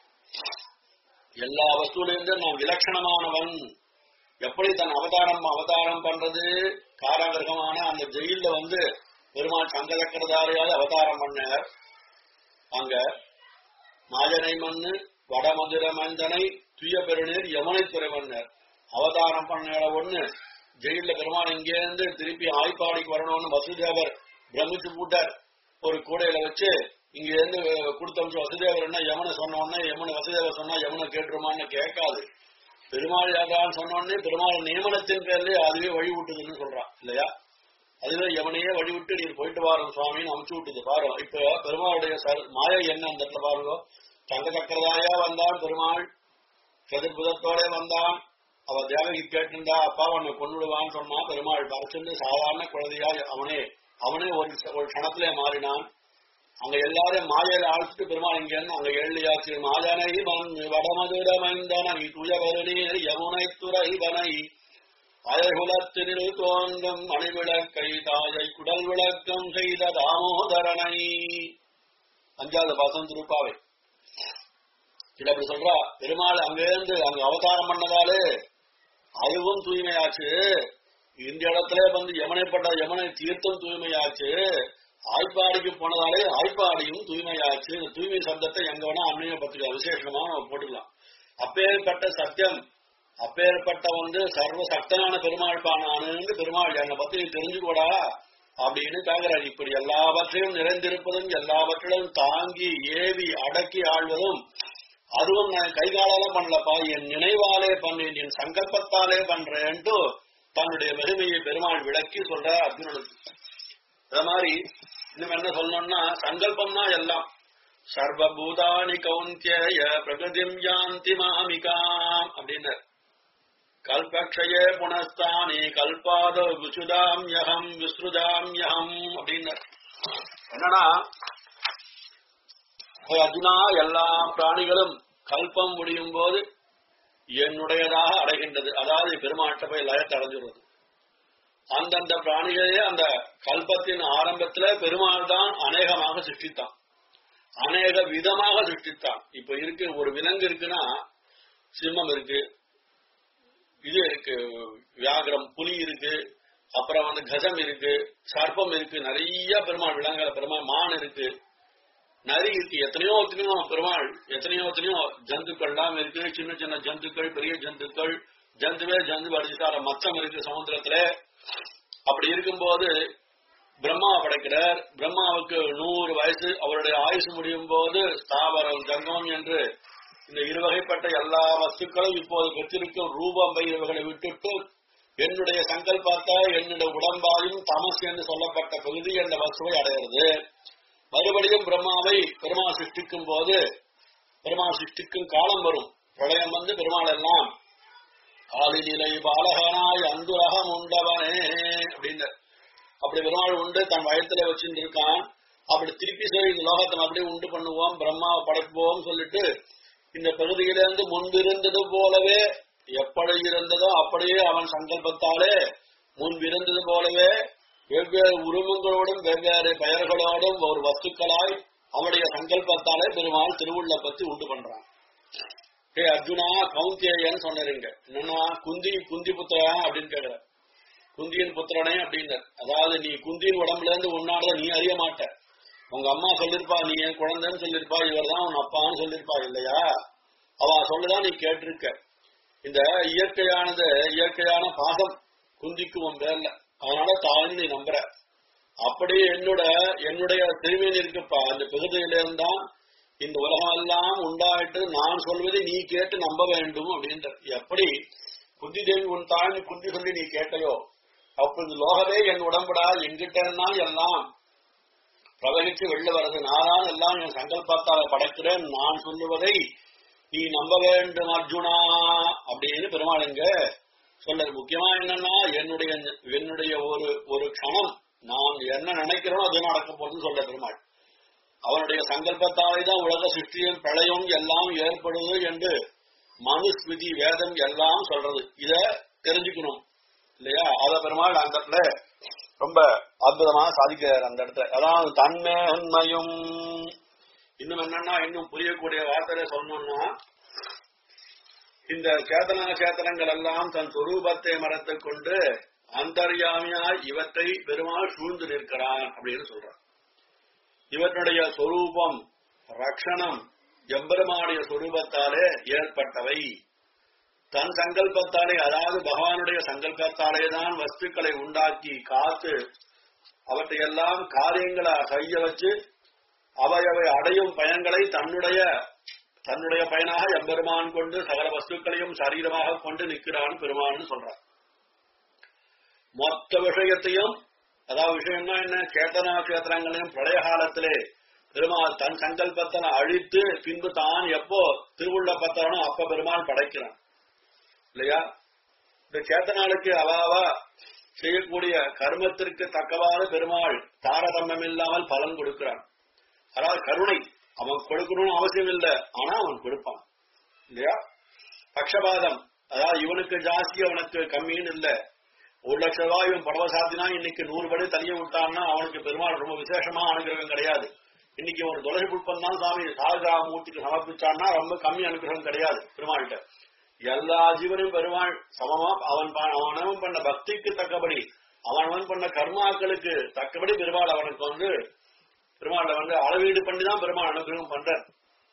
எல்லா வஸ்துலேருந்து நான் விலட்சணமானவன் எப்படி தன் அவதாரம் அவதாரம் பண்றது காராகிரகமான அந்த ஜெயில்ல வந்து பெருமாள் சங்கதக்கரதாரியால் அவதாரம் பண்ணார் அங்க மாஜனை மண்ணு வடமதுர மந்தனை துய பெருநீர் யமுனை துறைவன்னர் அவதாரம் பண்ண ஒண்ணு ஜெயில பெருமாள் இங்கேருந்து திருப்பி ஆய்ப்பாடிக்கு வரணும்னு வசுதேவர் பிரமிச்சு போட்டார் ஒரு கூடையில வச்சு இங்க இருந்து கொடுத்தமிச்சு வசுதேவர் என்ன யமுனை சொன்ன உடனே யமுனை வசுதேவர் சொன்னா யமுனை கேட்டுருமான்னு கேட்காது பெருமாள் யாதான்னு சொன்ன உடனே பெருமாள் நியமனத்தின் பேர்லயே அதுவே வழி விட்டுதுன்னு சொல்றான் இல்லையா அதுவே யமனையே வழி விட்டு நீர் போயிட்டு வாரம் சுவாமின்னு அமுச்சு விட்டுது பாரு இப்ப பெருமாளுடைய சர்- மாயை என்ன அந்த இடத்துல பாருங்க தங்க சக்கரதாயா வந்தான் பெருமாள் சதுர்புதத்தோட வந்தான் அவ தேவகி கேட்டிருந்தா அப்பா அவனை கொண்டுடுவான்னு சொன்னா பெருமாள் பறச்சிருந்து சாதாரண குழந்தையா அவனே அவனே ஒரு ச- ஒரு கணத்திலே மாறினான் அங்க எல்லாரும் மாயையில ஆழ்த்திட்டு பெருமாள் இங்க இருந்து அங்க எழுதியாச்சு மாஜனை வன் வடமதுர மைந்தனை துயவருநீர் யமுனை துறைவனை அயகுலத்தினில் தோன்றும் மணிவிளக்கை தாயை குடல் விளக்கம் செய்த தாமோதரனை அஞ்சாவது பாசம் திருப்பாவை இல்ல அப்படி சொல்றா பெருமாள் அங்கிருந்து அங்க அவதாரம் பண்ணதாலே அதுவும் தூய்மையாச்சு இந்த இடத்துல வந்து யமனைப்பட்ட யமனை தீர்த்தம் தூய்மையாச்சு ஆய்ப்பாடிக்கு போனதாலே ஆய்ப்பாடியும் தூய்மையாச்சு இந்த தூய்மை சப்தத்தை எங்க வேணா அன்னைய பத்திரிகை விசேஷமா நம்ம போட்டுக்கலாம் அப்பேற்பட்ட சத்தியம் அப்பேற்பட்ட வந்து சர்வ சக்தனான பெருமாள் பானானு பெருமாள் என்னை பத்தி நீ தெரிஞ்சுக்கூடா அப்படின்னு கேக்குறாரு இப்படி எல்லாவற்றையும் நிறைந்திருப்பதும் எல்லாவற்றிலும் தாங்கி ஏவி அடக்கி ஆள்வதும் அதுவும் நான் கைகாலால பண்ணலப்பா என் நினைவாலே பண்ணேன் என் சங்கல்பத்தாலே பண்றேன்ட்டு தன்னுடைய மகிமையை பெருமாள் விளக்கி சொல்ற அர்ஜுனனுக்கு அத மாதிரி இன்னும் என்ன சொல்லணும்னா சங்கல்பம்னா எல்லாம் சர்வபூதானி கௌந்திய பிரகதிம் யாந்தி மாமிகாம் அப்படின்னு கல்பக்ஷயே புனஸ்தானி கல்பாத விசுதாம்யகம் விஸ்ருதாம்யகம் அப்படின்னு என்னன்னா "ஹே அர்ஜுனா எல்லா பிராணிகளும் கல்பம் முடியும் போது என்னுடையதாக அடைகின்றது அதாவது பெருமாட்ட போய் லயத்தை அடைஞ்சிடுறது அந்தந்த பிராணிகளே அந்த கல்பத்தின் ஆரம்பத்துல பெருமாள் தான் அநேகமாக சிருஷ்டித்தான் அநேக விதமாக சிருஷ்டித்தான் இப்ப இருக்கு ஒரு விலங்கு இருக்குன்னா சிம்மம் இருக்கு இது இருக்கு வியாகரம் புலி இருக்கு அப்புறம் வந்து கஜம் இருக்கு சர்ப்பம் இருக்கு நிறைய பெருமாள் விலங்குல பெருமாள் மான் இருக்கு நரி இருக்கு எத்தனையோ எத்தனையோ பெருமாள் எத்தனையோ எத்தனையோ ஜந்துக்கள்லாம் இருக்கு சின்ன சின்ன ஜந்துக்கள் பெரிய ஜந்துக்கள் ஜந்துவே ஜந்து அடிச்சுட்டார மச்சம் இருக்கு சமுத்திரத்துல அப்படி இருக்கும்போது பிரம்மா படைக்கிறார் பிரம்மாவுக்கு நூறு வயசு அவருடைய ஆயுசு முடியும் போது ஸ்தாவரம் ஜங்கம் என்று இந்த இருவகைப்பட்ட எல்லா வஸ்துக்களும் இப்போது பெற்றிருக்கும் ரூபம் இவர்களை விட்டுட்டு என்னுடைய சங்கல்பத்தை என்னுடைய உடம்பாயும் தமஸ் என்று சொல்லப்பட்ட பகுதி என்ற வஸ்துவை அடைகிறது மறுபடியும் பிரம்மாவை பெருமா சிருஷ்டிக்கும் போது பெருமா சிருஷ்டிக்கும் காலம் வரும் பிரளயம் வந்து பெருமாள் எல்லாம் ஆளிநிலை பாலகனாய் அந்துரகம் உண்டவனே அப்படின்னு அப்படி பெருமாள் உண்டு தன் வயத்துல வச்சுட்டு இருக்கான் அப்படி திருப்பி சரி இந்த லோகத்தை அப்படியே உண்டு பண்ணுவோம் பிரம்மாவை படைப்போம் சொல்லிட்டு இந்த பகுதியிலிருந்து முன்பிருந்தது போலவே எப்படி இருந்ததோ அப்படியே அவன் சங்கல்பத்தாலே முன்பிருந்தது போலவே வெவ்வேறு உருவங்களோடும் வெவ்வேறு பெயர்களோடும் ஒரு வஸ்துக்களாய் அவனுடைய சங்கல்பத்தாலே பெருமாள் திருவுள்ள பத்தி உண்டு பண்றான் ஹே அர்ஜுனா கௌந்தியன்னு சொன்னீங்க என்னன்னா குந்தி குந்தி புத்திரன் அப்படின்னு கேக்குற குந்தியின் புத்திரனே அப்படின்னு அதாவது நீ குந்தியின் உடம்புல இருந்து உன்னாட நீ அறிய மாட்ட உங்க அம்மா சொல்லிருப்பா நீ என் குழந்தைன்னு சொல்லிருப்பா இவர் தான் உன் அப்பான்னு சொல்லிருப்பா இல்லையா அவ சொல்லுதான் நீ கேட்டிருக்க இந்த இயற்கையானது இயற்கையான பாசம் குந்திக்கு உன் பேர்ல அதனால தாழ்ந்து நீ நம்புற அப்படியே என்னோட என்னுடைய திருமையில் இருக்குப்பா அந்த பகுதியில இருந்தான் இந்த உலகம் எல்லாம் உண்டாயிட்டு நான் சொல்வதை நீ கேட்டு நம்ப வேண்டும் அப்படின்ற எப்படி குந்தி தேவி உன் தாழ்ந்து குந்தி சொல்லி நீ கேட்டையோ அப்பொழுது லோகமே என் உடம்புடா எங்கிட்ட இருந்தால் எல்லாம் பிரவகிச்சு வெளில வர்றது நாதான் எல்லாம் என் சங்கல்பத்தால படைக்கிறேன் நான் சொல்லுவதை நீ நம்ப வேண்டும் அர்ஜுனா அப்படின்னு பெருமாள் இங்க சொல்றது முக்கியமா என்னன்னா என்னுடைய என்னுடைய ஒரு ஒரு க்ஷணம் நான் என்ன நினைக்கிறேனோ அது நடக்க போகுதுன்னு சொல்ற பெருமாள் அவனுடைய சங்கல்பத்தாலே தான் உலக சிருஷ்டியும் பிரளயம் எல்லாம் ஏற்படுது என்று மனுஸ்மிருதி வேதம் எல்லாம் சொல்றது இத தெரிஞ்சுக்கணும் இல்லையா அத பெருமாள் அந்த இடத்துல ரொம்ப அற்புதமா சாதிக்கிறார் அந்த இடத்துல அதாவது தன்மேன்மையும் இன்னும் என்னன்னா இன்னும் புரியக்கூடிய வார்த்தையில சொல்லணும்னா இந்த சேத்தன சேத்தனங்கள் எல்லாம் தன் சொரூபத்தை மரத்தைக் கொண்டு அந்தர்யாமியாய் இவற்றை பெருமாள் சூழ்ந்து நிற்கிறான் அப்படின்னு சொல்றான் இவற்றுடைய சொரூபம் ரக்ஷணம் எம்பெருமானுடைய சொரூபத்தாலே ஏற்பட்டவை தன் சங்கல்பத்தாலே அதாவது பகவானுடைய சங்கல்பத்தாலே தான் வஸ்துக்களை உண்டாக்கி காத்து அவற்றையெல்லாம் காரியங்களை செய்ய வச்சு அவையவை அடையும் பயன்களை தன்னுடைய தன்னுடைய பயனாக எம்பெருமான் கொண்டு சகல வஸ்துக்களையும் சரீரமாக கொண்டு நிற்கிறான் பெருமான்னு சொல்றார் மொத்த விஷயத்தையும் அதாவது விஷயம்னா என்ன சேத்தனா சேத்திரங்களையும் பிரளய காலத்திலே பெருமாள் தன் சங்கல்பத்தை அழித்து பின்பு தான் எப்போ திருவுள்ள பத்தானோ அப்ப பெருமாள் படைக்கிறான் இல்லையா இந்த சேத்தனாளுக்கு அவாவா செய்யக்கூடிய கர்மத்திற்கு தக்கவாறு பெருமாள் தாரதமியம் இல்லாமல் பலன் கொடுக்கிறான் அதாவது கருணை அவன் கொடுக்கணும்னு அவசியம் இல்லை ஆனா அவன் கொடுப்பான் இல்லையா பக்ஷபாதம் அதாவது இவனுக்கு ஜாஸ்தி அவனுக்கு கம்மின்னு இல்ல ஒரு லட்சம் ரூபாய் இவன் படவ சாத்தினா இன்னைக்கு நூறு படி தனிய விட்டான்னா அவனுக்கு பெருமாள் ரொம்ப விசேஷமா அனுகிரகம் கிடையாது இன்னைக்கு ஒரு துளசி புஷ்பம் தான் சாமி சாகரா மூர்த்திக்கு சமர்ப்பிச்சான்னா ரொம்ப கம்மி அனுகிரகம் கிடையாது பெருமாள்கிட்ட எல்லா ஜீவனையும் பெருமாள் சமமா அவன் ப- அவனவன் பண்ண பக்திக்கு தக்கபடி அவனவன் பண்ண கர்மாக்களுக்கு தக்கபடி பெருமாள் அவனுக்கு வந்து பெருமாளை வந்து அளவீடு பண்ணி தான் பெருமாள் அனுகிரகம் பண்றார்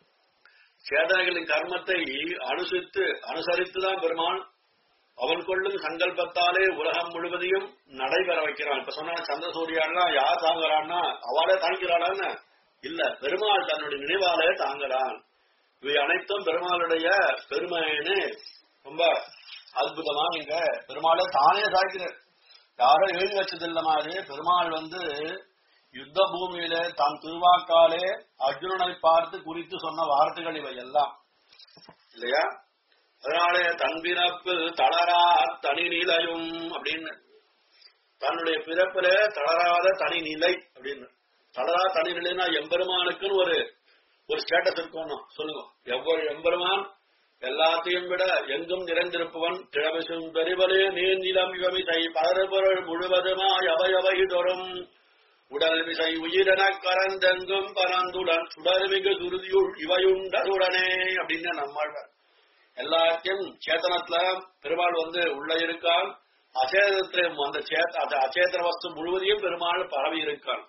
சேதனைகளின் கர்மத்தை அனுசரித்து அனுசரித்து தான் பெருமான் அவன் கொள்ளும் சங்கல்பத்தாலே உலகம் முழுவதையும் நடைபெற வைக்கிறான் இப்ப சொன்ன சந்திரசூரியான்னா யார் தாங்குறான்னா அவளே தாங்கிறாளான்னு இல்ல பெருமாள் தன்னுடைய நினைவாலே தாங்குறான் இவை அனைத்தும் பெருமாளுடைய பெருமைன்னு ரொம்ப அற்புதமா இங்க பெருமாளை தானே சாய்க்கிறார் யாரும் எழுதி வச்சது இல்ல மாதிரி பெருமாள் வந்து யுத்த பூமியில தான் திருவாக்காலே அர்ஜுனனை பார்த்து குறித்து சொன்ன வார்த்தைகள் இவை எல்லாம் இல்லையா அதனாலே தன் பிறப்பு தளரா தனி நிலையும் அப்படின்னு தன்னுடைய பிறப்புல தளராத தனி நிலை அப்படின்னு தளரா தனி நிலைனா எம்பெருமானுக்குன்னு ஒரு ஒரு ஸ்டேட்டஸ் இருக்கணும் சொல்லுங்க எவ்வளவு எம்பெருமான் எல்லாத்தையும் விட எங்கும் நிறைந்திருப்பவன் கிழமிசும் பெரிவலே நீந்திலம் இவமிசை பலருபொருள் முழுவதுமாய் அவையவை தொறும் உடல் மிசை உயிரென கரந்தெங்கும் பரந்துடன் சுடர்மிகு துருதியுள் இவையுண்டதுடனே அப்படின்னு நம்மாழ்வார் எல்லாத்தையும் சேத்தனத்துல பெருமாள் வந்து உள்ள இருக்கான் அச்சேதத்திலும் அந்த சேத்த அந்த அச்சேதன வஸ்து முழுவதையும் பெருமாள் பரவி இருக்கான்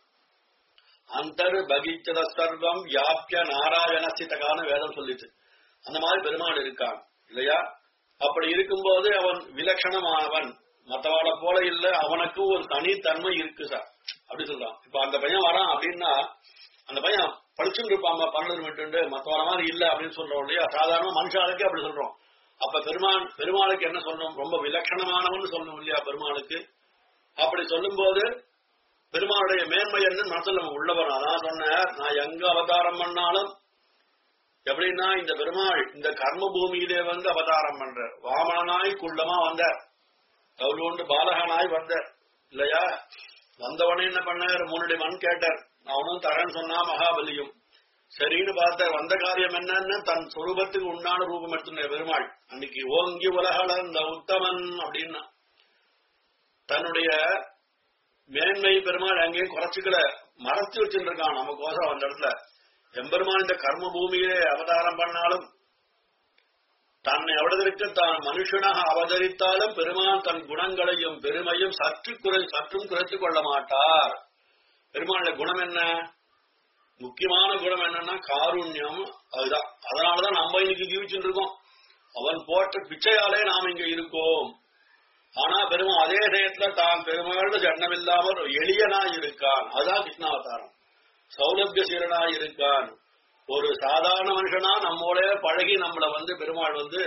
அந்தர் பகிச்சத சர்வம் வியாபிய நாராயணஸ்திதகான வேதம் சொல்லிட்டு அந்த மாதிரி பெருமாள் இருக்கான் இல்லையா அப்படி இருக்கும்போது அவன் விலட்சணமானவன் மத்தவாளை போல இல்ல அவனுக்கு ஒரு தனித்தன்மை இருக்கு சார் அப்படி சொல்றான் இப்ப அந்த பையன் வரான் அப்படின்னா அந்த பையன் படிச்சுட்டு இருப்பாங்க பன்னெண்டு மிட்டு மத்தவன மாதிரி இல்ல அப்படின்னு சொல்றோம் இல்லையா சாதாரண மனுஷாளுக்கே அப்படி சொல்றோம் அப்ப பெருமான் பெருமாளுக்கு என்ன சொல்லணும் ரொம்ப விலட்சணமானவன் சொல்லணும் இல்லையா பெருமாளுக்கு அப்படி சொல்லும்போது பெருமாளுடைய மேன்மை என்ன மனசுல நம்ம உள்ள வரும் அதான் சொன்னேன் நான் எங்க அவதாரம் பண்ணாலும் எப்படின்னா இந்த பெருமாள் இந்த கர்ம பூமியிலே வந்து அவதாரம் பண்ற வாமனாய் குள்ளமா வந்த கவுலோண்டு பாலகனாய் வந்த இல்லையா வந்தவனே என்ன பண்ணார் மூணுடைய மண் கேட்டார் அவனும் தரேன்னு சொன்னா மகாபலியும் சரின்னு பார்த்தார் வந்த காரியம் என்னன்னு தன் சொரூபத்துக்கு உண்டான ரூபம் எடுத்துன பெருமாள் அன்னைக்கு ஓங்கி உலகளந்த உத்தமன் அப்படின்னா தன்னுடைய மேன்மை பெருமாள் அங்கேயும் குறைச்சுக்கல மறைச்சு வச்சுட்டு இருக்கான் நமக்கோசம் அந்த இடத்துல எம்பெருமான் இந்த கர்ம பூமியிலே அவதாரம் பண்ணாலும் தன்னை எவ்வளவிற்கு தான் மனுஷனாக அவதரித்தாலும் பெருமான் தன் குணங்களையும் பெருமையும் சற்று குறை சற்றும் குறைத்துக் கொள்ள மாட்டார் பெருமாளுடைய குணம் என்ன முக்கியமான குணம் என்னன்னா காருண்யம் அதுதான் அதனாலதான் நம்ம இன்னைக்கு ஜீவிச்சுட்டு இருக்கோம் அவன் போட்ட பிச்சையாலே நாம் இங்க இருக்கோம் ஆனா பெருமாள் அதே நேரத்துல தான் பெருமாள் ஜன்னம் இல்லாமல் ஒரு எளியனாய் இருக்கான் அதான் கிருஷ்ணாவதாரம் சௌலபிய சீரனாய் இருக்கான் ஒரு சாதாரண மனுஷனா நம்மோட பழகி நம்மள வந்து பெருமாள் வந்து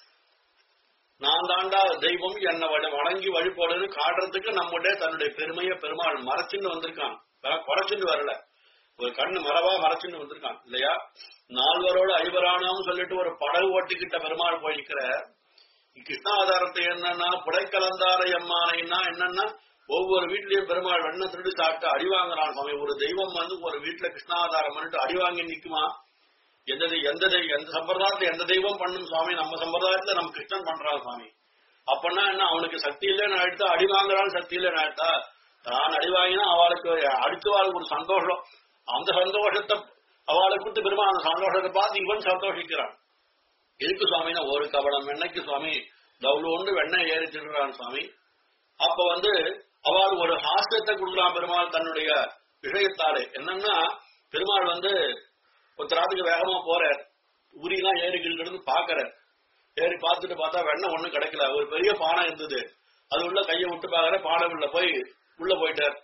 நான் தாண்டா தெய்வம் என்னை வட- வணங்கி வழிபடுன்னு காட்டுறதுக்கு நம்முடைய தன்னுடைய பெருமையை பெருமாள் மறைச்சுன்னு வந்திருக்கான் வேற குறைச்சுன்னு வரல ஒரு கண்ணு மரவா மறைச்சுன்னு வந்திருக்கான் இல்லையா நால்வரோட ஐவரானாவும் சொல்லிட்டு ஒரு படகு ஓட்டிக்கிட்ட பெருமாள் போயிருக்கிற கிருஷ்ணாவதாரத்தை என்னன்னா புடைக்கலந்தார எம்மானைன்னா என்னன்னா ஒவ்வொரு வீட்லயும் பெருமாள் வெண்ண திருடி சாப்பிட்டு அடி வாங்குறான் சுவாமி ஒரு தெய்வம் வந்து ஒரு வீட்டுல கிருஷ்ணாவதாரம் பண்ணிட்டு அடி வாங்கி நிக்குமா எந்த தெய்- எந்த தெய்- எந்த சம்பிரதாயத்துல எந்த தெய்வம் பண்ணும் சுவாமி நம்ம சம்பிரதாயத்துல நம்ம கிருஷ்ணன் பண்றான் சுவாமி அப்பன்னா என்ன அவனுக்கு சக்தி இல்லைன்னு ஆயிடுத்தா அடி வாங்குறான்னு சக்தி இல்லைன்னு ஆயிடுத்தா தான் அடி வாங்கினா அவளுக்கு அடுத்தவாளுக்கு ஒரு சந்தோஷம் அந்த சந்தோஷத்தை அவளுக்கு கொடுத்து பெருமா அந்த சந்தோஷத்தை பார்த்து இவன் சந்தோஷிக்கிறான் எதுக்கு சுவாமினா ஒரு கவலம் வெண்ணைக்கு சுவாமி தவுளோண்டு வெண்ணெய் ஏறி திடுறான் சுவாமி அப்ப வந்து அவள் ஒரு ஹாஸ்யத்தை கொடுக்கலாம் பெருமாள் தன்னுடைய விஷயத்தாலே என்னன்னா பெருமாள் வந்து ஒருத்தராத்துக்கு வேகமா போறார் உரியெல்லாம் ஏறி கிட்டு பாக்குறார் ஏறி பார்த்துட்டு பார்த்தா வெண்ணெய் ஒண்ணும் கிடைக்கல ஒரு பெரிய பானை இருந்தது அது உள்ள கையை விட்டு பாக்குற பானை உள்ள போய் உள்ள போயிட்டார்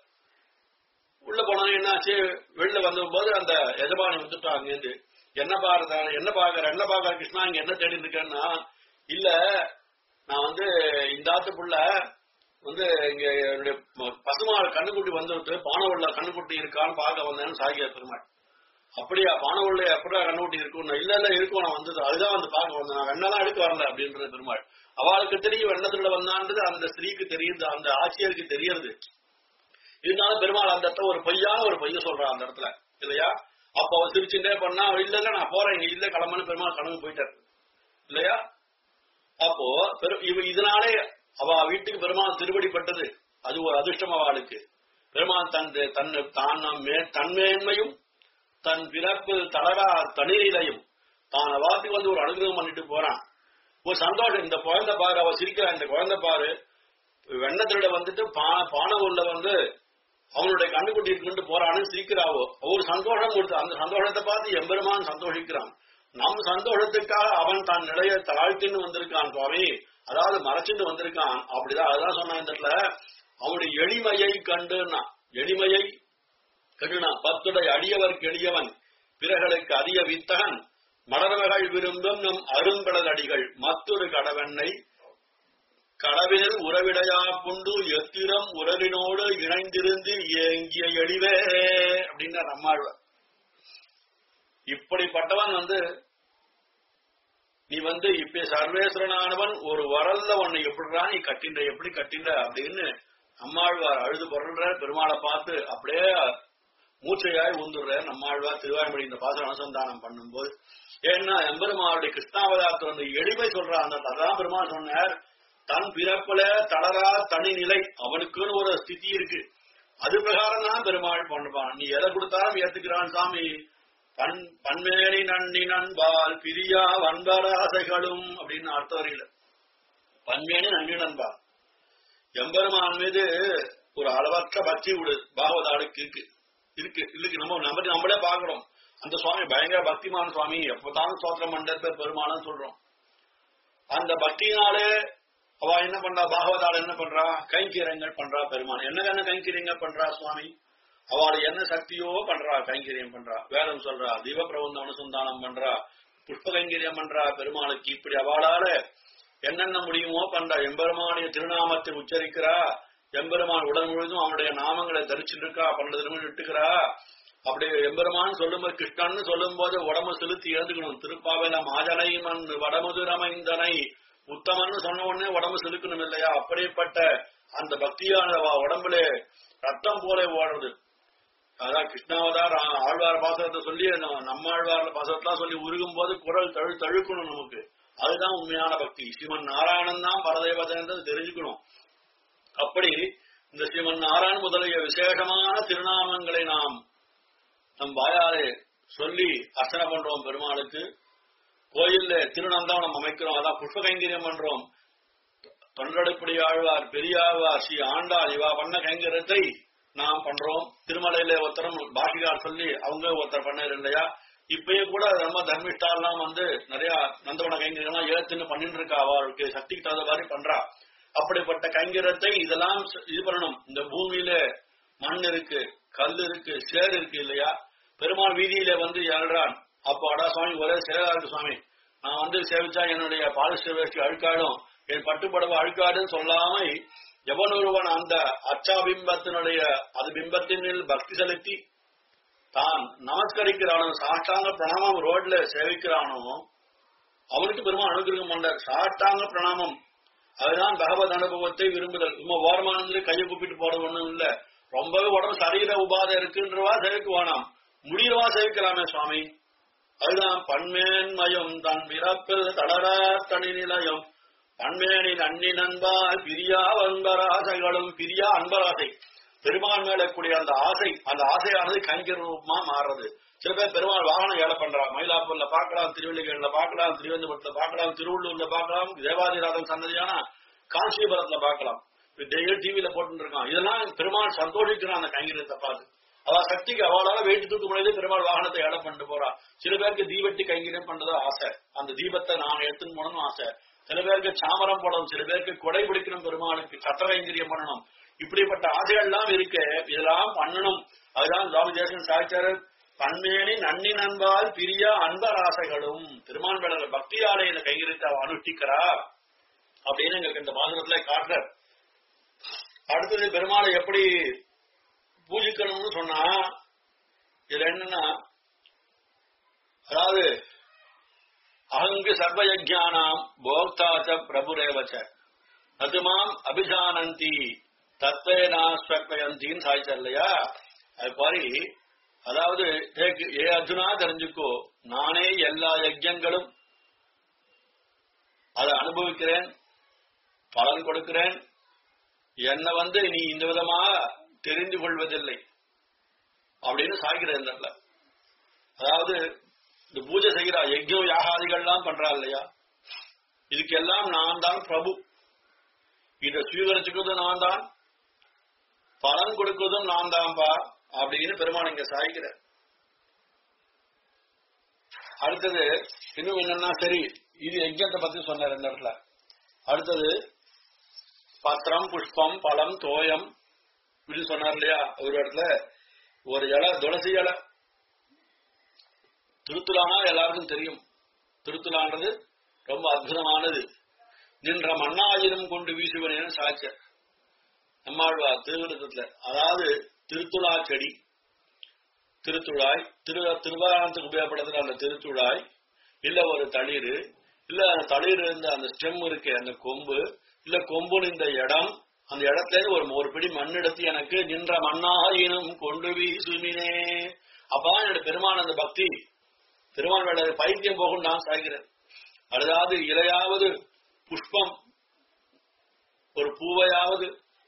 உள்ள போனோம் என்னாச்சு வெளில வந்த போது அந்த எஜமானி வந்துட்டா அங்கேருந்து என்ன பாக்குற என்ன பாக்குற என்ன பாக்குற கிருஷ்ணா இங்க என்ன தேடி இருக்கேன்னா இல்ல நான் வந்து இந்த ஆத்து புள்ள வந்து இங்க என்னுடைய ம- பசுமாள் கண்ணுக்குட்டி வந்துட்டு பானவுள்ள கண்ணுக்குட்டி இருக்கான்னு பார்க்க வந்தேன்னு சாகிய பெருமாள் அப்படியா பானவுள்ள எப்படா கண்ணுக்குட்டி இருக்கும் இல்ல இல்ல இருக்கும் நான் வந்தது அதுதான் வந்து பார்க்க வந்தேன் நான் வெண்ணெல்லாம் எடுக்க வரல அப்படின்றது பெருமாள் அவளுக்கு தெரியும் வெண்ணத்துல வந்தான்றது அந்த ஸ்திரீக்கு தெரியுது அந்த ஆட்சியருக்கு தெரியறது இருந்தாலும் பெருமாள் அந்த இடத்துல ஒரு பொய்யான ஒரு பொய்ய சொல்றான் அந்த இடத்துல இல்லையா அப்ப அவ சிரிச்சுட்டே பண்ணா இல்ல இல்ல நான் போறேன் இங்க இல்ல கிளம்புன்னு பெருமாள் கனவு போயிட்டாரு இல்லையா அப்போ பெரு- இவ இதனாலே அவ வீட்டுக்கு பெருமாள் திருவடிப்பட்டது அது ஒரு அதிர்ஷ்டம் அவளுக்கு பெருமாள் தன் தன் தான் மே- தன்மேன்மையும் தன் பிறப்பு தளரா தனிநிலையும் தான் அவாத்துக்கு வந்து ஒரு அனுகிரகம் பண்ணிட்டு போறான் ஒரு சந்தோஷம் இந்த குழந்தை பாரு அவ சிரிக்கிறா இந்த குழந்தை பாரு வெண்ண திருட வந்துட்டு பா- பானை உள்ள வந்து அவனுடைய கண்ணுக்குட்டி இருக்குன்னு போறான்னு சிரிக்கிறாவோ ஒரு சந்தோஷம் கொடுத்து அந்த சந்தோஷத்தை பார்த்து எம்பெருமான் சந்தோஷிக்கிறான் நம் சந்தோஷத்துக்காக அவன் தன் நிலையை தாழ்த்தின்னு வந்திருக்கான் சுவாமி அதாவது மறைச்சிட்டு வந்திருக்கான் அப்படிதான் அதுதான் சொன்னான் இந்த இடத்துல அவனுடைய எளிமையை கண்டுனா எளிமையை கண்டுனா பத்துடை அடியவர்க்கு எளியவன் பிறர்களுக்கு அரிய வித்தகன் மலர்வகள் விரும்பும் நம் அரும்படல் அடிகள் மற்றொரு கடவெண்ணை கடவில் உறவிடையா புண்டு எத்திரம் உறவினோடு இணைந்திருந்து ஏங்கிய எளிவே அப்படின்னா நம்மாழ்வார் இப்படிப்பட்டவன் வந்து நீ வந்து இப்ப சர்வேஸ்வரனானவன் ஒரு வரல்ல உன்னை எப்படிடா நீ கட்டின்ற எப்படி கட்டின்ற அப்படின்னு நம்மாழ்வார் அழுது பொருள்ற பெருமாளை பார்த்து அப்படியே மூச்சையாய் ஊந்துடுற நம்மாழ்வார் திருவாய்மொழி இந்த பாசன அனுசந்தானம் பண்ணும்போது ஏன்னா எம்பெருமாளுடைய கிருஷ்ணாவதாரத்துல வந்து எளிமை சொல்றான் அந்த அதான் பெருமாள் சொன்னார் தன் பிறப்புல தளரா தனி நிலை அவனுக்குன்னு ஒரு ஸ்திதி இருக்கு அது பிரகாரம் தான் பெருமாள் பண்ணுவான் நீ எதை கொடுத்தாலும் ஏத்துக்கிறான் சாமி பண் பன்மேனி நன்னி நண்பால் பிரியா வன்பராசைகளும் அப்படின்னு அர்த்த வரையில பன்மேனி நன்னி நண்பால் எம்பெருமான் மீது ஒரு அளவற்ற பக்தி விடு பாகவதாளுக்கு இருக்கு இருக்கு இருக்கு நம்ம நம்ம நம்மளே பாக்குறோம் அந்த சுவாமி பயங்கர பக்திமான சுவாமி எப்பதான் ஸ்தோத்திரம் பண்ற பெருமானு சொல்றோம் அந்த பக்தியினாலே அவ என்ன பண்றா பாகவதாள் என்ன பண்றா கைங்கரியங்கள் பண்றா பெருமான் என்ன என்ன கைங்கரியங்கள் பண்றா சுவாமி அவள் என்ன சக்தியோ பண்றா கைங்கரியம் பண்றா வேதம் சொல்றா தீப பிரபந்த அனுசந்தானம் பண்றா புஷ்ப கைங்கரியம் பண்றா பெருமாளுக்கு இப்படி அவளால என்னென்ன முடியுமோ பண்றா எம்பெருமானுடைய திருநாமத்தை உச்சரிக்கிறா எம்பெருமான் உடல் முழுதும் அவனுடைய நாமங்களை தரிச்சுட்டு இருக்கா பன்னெண்டு தினமும் விட்டுக்கிறா அப்படி எம்பெருமான் சொல்லும்போது கிருஷ்ணன்னு சொல்லும் போது உடம்பு செலுத்தி எழுந்துக்கணும் திருப்பாவையில மாஜனை மண் வடமுதுரமைந்தனை உத்தமன்னு சொன்ன உடனே உடம்பு செலுக்கணும் இல்லையா அப்படிப்பட்ட அந்த பக்தியான உடம்புல ரத்தம் போல ஓடுறது அதான் கிருஷ்ணாவதார் ஆ- ஆழ்வார் பாசகத்தை சொல்லி நம்ம- நம்ம ஆழ்வார் பாசகத்தெல்லாம் சொல்லி உருகும் போது குரல் தழு தழுக்கணும் நமக்கு அதுதான் உண்மையான பக்தி ஸ்ரீமன் நாராயணன் தான் பரதேவதைன்றது தெரிஞ்சுக்கணும் அப்படி இந்த ஸ்ரீமன் நாராயண் முதலிய விசேஷமான திருநாமங்களை நாம் நம் வாயாலே சொல்லி அர்ச்சனை பண்றோம் பெருமாளுக்கு கோயில்ல திருநந்தவனம் அமைக்கிறோம் அதான் புஷ்ப கைங்கரியம் பண்றோம் தொண்டடுப்படி ஆழ்வார் பெரியாழ்வார் ஸ்ரீ ஆண்டாள் இவா பண்ண கைங்கரியத்தை நாம் பண்றோம் திருமலையில ஒருத்தரம் பாஷிகார் சொல்லி அவங்க ஒருத்தர் பண்ணாரு இல்லையா இப்பயும் கூட நம்ம தர்மிஷ்டாலாம் வந்து நிறைய நந்தவன கைங்கரியம்லாம் ஏத்துன்னு பண்ணிட்டு இருக்கா அவருக்கு சக்திக்கு தகுந்த மாதிரி பண்றா அப்படிப்பட்ட கைங்கரியத்தை இதெல்லாம் ச- இது பண்ணணும் இந்த பூமியில மண் இருக்கு கல் இருக்கு சேர் இருக்கு இல்லையா பெருமாள் வீதியில வந்து ஏழ்றான் அப்போ அடா சுவாமி ஒரே சேரா இருக்கு சுவாமி நான் வந்து சேவிச்சா என்னுடைய பாலிஸ்டர் வேஷ்டி அழுக்காடும் என் பட்டுப்படவை அழுக்காடுன்னு சொல்லாம எவன் ஒருவன் அந்த அச்சா பிம்பத்தினுடைய அது பிம்பத்தின் மேல் பக்தி செலுத்தி தான் நமஸ்கரிக்கிறானோ சாஷ்டாங்க பிரணாமம் ரோட்ல சேவிக்கிறானோ அவனுக்கு பெருமாள் அனுகிரகம் பண்றார் சாஷ்டாங்க பிரணாமம் அதுதான் பகவத் அனுபவத்தை விரும்புதல் சும்மா ஓரமானதுல கையை கூப்பிட்டு போறது ஒண்ணும் இல்ல ரொம்பவே உடம்பு சரீர உபாதை இருக்குன்றவா சேவிக்க வேணாம் முடியவா சேவிக்கலாமே சுவாமி அதுதான் பன்மேன்மயம் தன் பிறப்பில் தளரா தனி நிலையம் பன்மேனின் அன்னி நண்பால் பிரியா அன்பராசைகளும் பிரியா அன்பராசை பெருமான் மேல கூடிய அந்த ஆசை அந்த ஆசையானது கைங்கர் ரூபமா மாறுறது சில பேர் பெருமாள் வாகனம் ஏழை பண்றாங்க மயிலாப்பூர்ல பார்க்கலாம் திருவள்ளிக்கேணில பார்க்கலாம் திருவனந்தபுரத்துல பார்க்கலாம் திருவள்ளூர்ல பார்க்கலாம் தேவாதிராதன் சன்னதியான காஞ்சிபுரத்துல பார்க்கலாம் டெய்லி டிவில போட்டு இருக்கான் இதெல்லாம் பெருமாள் சந்தோஷிக்கிறான் அந்த கைங்கரியத்தை பார்த்து அவ சக்திக்கு அவளால வெயிட்டு தூக்க முடியாது பெருமாள் வாகனத்தை ஏழை பண்ணிட்டு போறா சில பேருக்கு தீபட்டி கைங்கரியம் பண்றது ஆசை அந்த தீபத்தை நான் எடுத்துன்னு போகணும்னு ஆசை சில பேருக்கு சாமரம் போடணும் சில பேருக்கு கொடை பிடிக்கணும் பெருமாளுக்கு சத்த கைங்கரியம் பண்ணணும் இப்படிப்பட்ட ஆசைகள் எல்லாம் இருக்கு இதெல்லாம் பண்ணணும் அதுதான் சுவாமி தேசன் சாய்ச்சாரு பன்மேனி நன்னி நண்பால் பிரிய அன்பர் ஆசைகளும் பெருமான் மேல பக்தியாலே இந்த கைங்கரியத்தை அவ அனுஷ்டிக்கிறா அப்படின்னு எங்களுக்கு இந்த பாசனத்துல காட்டுற அடுத்தது பெருமாளை எப்படி பூஜிக்கணும்னு சொன்னா இதுல என்னன்னா அதாவது அகங்கு சர்வயஜானாம் போக்தாச்ச பிரபுரேவச்ச நதுமாம் அபிஜானந்தி தத்வேனா ஸ்வக்வயந்தின்னு சாய்ச்சார் இல்லையா அது மாதிரி அதாவது ஏ- ஏ அர்ஜுனா தெரிஞ்சுக்கோ நானே எல்லா யஜ்யங்களும் அதை அனுபவிக்கிறேன் பலன் கொடுக்கிறேன் என்னை வந்து நீ இந்த விதமா தெரிந்து கொள்வதில்லை அப்படின்னு சாய்கிறேன் இந்த இடத்துல. அதாவது இந்த பூஜை செய்கிறா யஜ்யம் யாகாதிகள்லாம் பண்றா இல்லையா இதுக்கெல்லாம் நான் தான் பிரபு இதை சுவீகரிச்சுக்கிறதும் நான் தான் பலன் கொடுக்கிறதும் நான் தான்பா அப்படின்னு பெருமாள் இங்க சாய்கிறார் அடுத்தது இன்னும் என்னன்னா சரி இது யஜ்யத்தை பத்தி சொன்னார் இந்த இடத்துல அடுத்தது பத்திரம் புஷ்பம் பழம் தோயம் இப்படி சொன்னார் இல்லையா ஒரு இடத்துல ஒரு இலை துளசி இலை திருத்துலானா எல்லாருக்கும் தெரியும் திருத்துலான்றது ரொம்ப அற்புதமானது நின்ற மண்ணாயிரம் கொண்டு வீசுவனேன்னு சாட்சியர் நம்மாழ்வார் திருவிருத்தத்துல அதாவது திருத்துழா செடி திருத்துழாய் திரு திருவாரணத்துக்கு உபயோகப்படுத்துற அந்த திருத்துழாய் இல்ல ஒரு தளிர் இல்ல அந்த தளிர் இருந்த அந்த ஸ்டெம் இருக்கு அந்த கொம்பு இல்ல கொம்புன்னு இந்த இடம் அந்த இடத்துல இருந்து ஒரு ஒரு பிடி மண் எடுத்து எனக்கு நின்ற மண்ணாயினும் கொண்டு வீசுமினே அப்பதான் என்னோட பெருமான் அந்த பக்தி பெருமான் மேல பைத்தியம் போகும் நான் சாய்கிறேன் அதாவது இலையாவது புஷ்பம் ஒரு பூவையாவது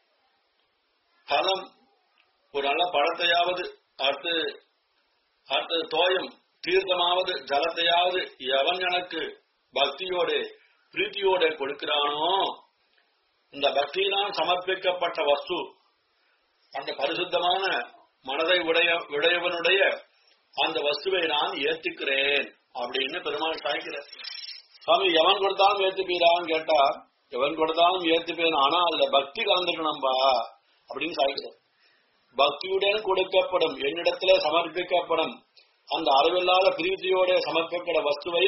பழம் ஒரு நல்ல பழத்தையாவது அடுத்து அடுத்தது தோயம் தீர்த்தமாவது ஜலத்தையாவது எவன் எனக்கு பக்தியோட பிரீத்தியோட கொடுக்கிறானோ இந்த பக்தியினால் சமர்ப்பிக்கப்பட்ட வஸ்து அந்த பரிசுத்தமான மனதை உடைய உடையவனுடைய அந்த வஸ்துவை நான் ஏத்துக்கிறேன் அப்படின்னு பெருமாள் சாய்க்கிறார் சுவாமி எவன் கொடுத்தாலும் ஏத்துப்பீரான்னு கேட்டா எவன் கொடுத்தாலும் ஏத்துப்பேன் ஆனா அதுல பக்தி கலந்துக்கணும்பா அப்படின்னு சாய்க்கிறார் பக்தியுடன் கொடுக்கப்படும் என்னிடத்திலே சமர்ப்பிக்கப்படும் அந்த அளவில்லாத பிரீத்தியோட சமர்ப்பிக்கிற வஸ்துவை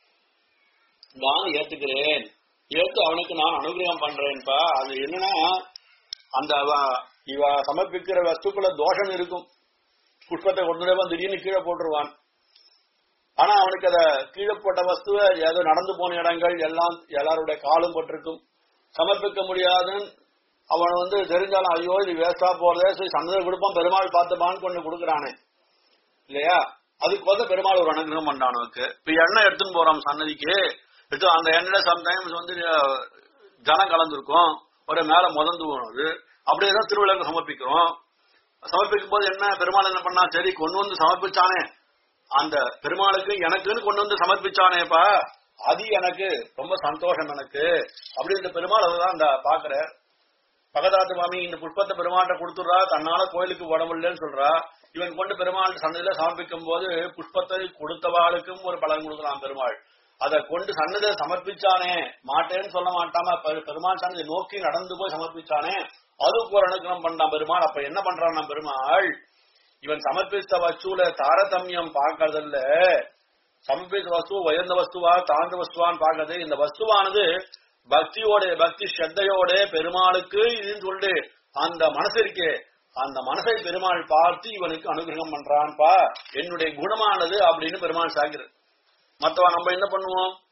நான் ஏத்துக்கிறேன் ஏத்து அவனுக்கு நான் அனுகிரகம் பண்றேன்ப்பா அது என்னன்னா அந்த அவ- இவ சமர்ப்பிக்கிற வஸ்துக்குள்ள தோஷம் இருக்கும் புஷ்பத்தை கொண்டு வந்து திடீர்னு கீழே போட்டுருவான் ஆனா அவனுக்கு அத கீழே போட்ட வஸ்துவை ஏதோ நடந்து போன இடங்கள் எல்லாம் எல்லாருடைய காலும் பட்டிருக்கும் சமர்ப்பிக்க முடியாதுன்னு அவன் வந்து தெரிஞ்சாலும் ஐயோ இது வேஸ்டா போறதே சரி சந்ததை கொடுப்பான் பெருமாள் பார்த்துப்பான்னு கொண்டு கொடுக்குறானே இல்லையா அதுக்கு வந்து பெருமாள் ஒரு அனுகிரகம் பண்ணான் அவனுக்கு இப்ப எண்ணெய் எடுத்துன்னு போறோம் சன்னதிக்கு எடுத்து அந்த எண்ணெயில சம்டைம்ஸ் வந்து அஹ், ஜனம் கலந்துருக்கும் ஒரு மேல முதந்து போகணும் அது அப்படியே தான் திருவிழாக்கு சமர்ப்பிக்கிறோம் சமர்ப்பிக்கும் போது என்ன பெருமாள் என்ன பண்ணா சரி கொண்டு வந்து சமர்ப்பிச்சானே அந்த பெருமாளுக்கு எனக்குன்னு கொண்டு வந்து சமர்ப்பிச்சானேப்பா அது எனக்கு ரொம்ப சந்தோஷம் எனக்கு அப்படி இந்த பெருமாள் அதுதான் இந்த பாக்குற பகதாத்து மாமி இந்த புஷ்பத்தை பெருமாள்கிட்ட கொடுத்துடுறா தன்னால கோயிலுக்கு உடம்புலன்னு சொல்றா இவன் கொண்டு பெருமாள் சன்னதியில சமர்ப்பிக்கும் போது புஷ்பத்தை கொடுத்தவாளுக்கும் ஒரு பலன் கொடுக்கலாம் பெருமாள் அதை கொண்டு சன்னதில சமர்ப்பிச்சானே மாட்டேன்னு சொல்ல மாட்டாம பெரு- பெருமாள் சன்னதி நோக்கி நடந்து போய் சமர்ப்பிச்சானே அதுக்கு ஒரு அனுகிரகம் பண்ணான் பெருமாள் அப்ப என்ன பண்றான் நம்ம பெருமாள் இவன் சமர்ப்பித்த வஸ்துல தாரதமியம் பார்க்கறதில்ல சமர்ப்பித்த வஸ்து உயர்ந்த வஸ்துவா தாழ்ந்த வஸ்துவான்னு பார்க்கறது இந்த வஸ்துவானது பக்தியோட பக்தி ஸ்ரத்தையோட பெருமாளுக்கு இதுன்னு சொல்லிட்டு அந்த மனசு இருக்கே அந்த மனசை பெருமாள் பார்த்து இவனுக்கு அனுகிரகம் பண்றான்பா என்னுடைய குணமானது அப்படின்னு பெருமாள் சாகிறது மத்தவன் நம்ம என்ன பண்ணுவோம்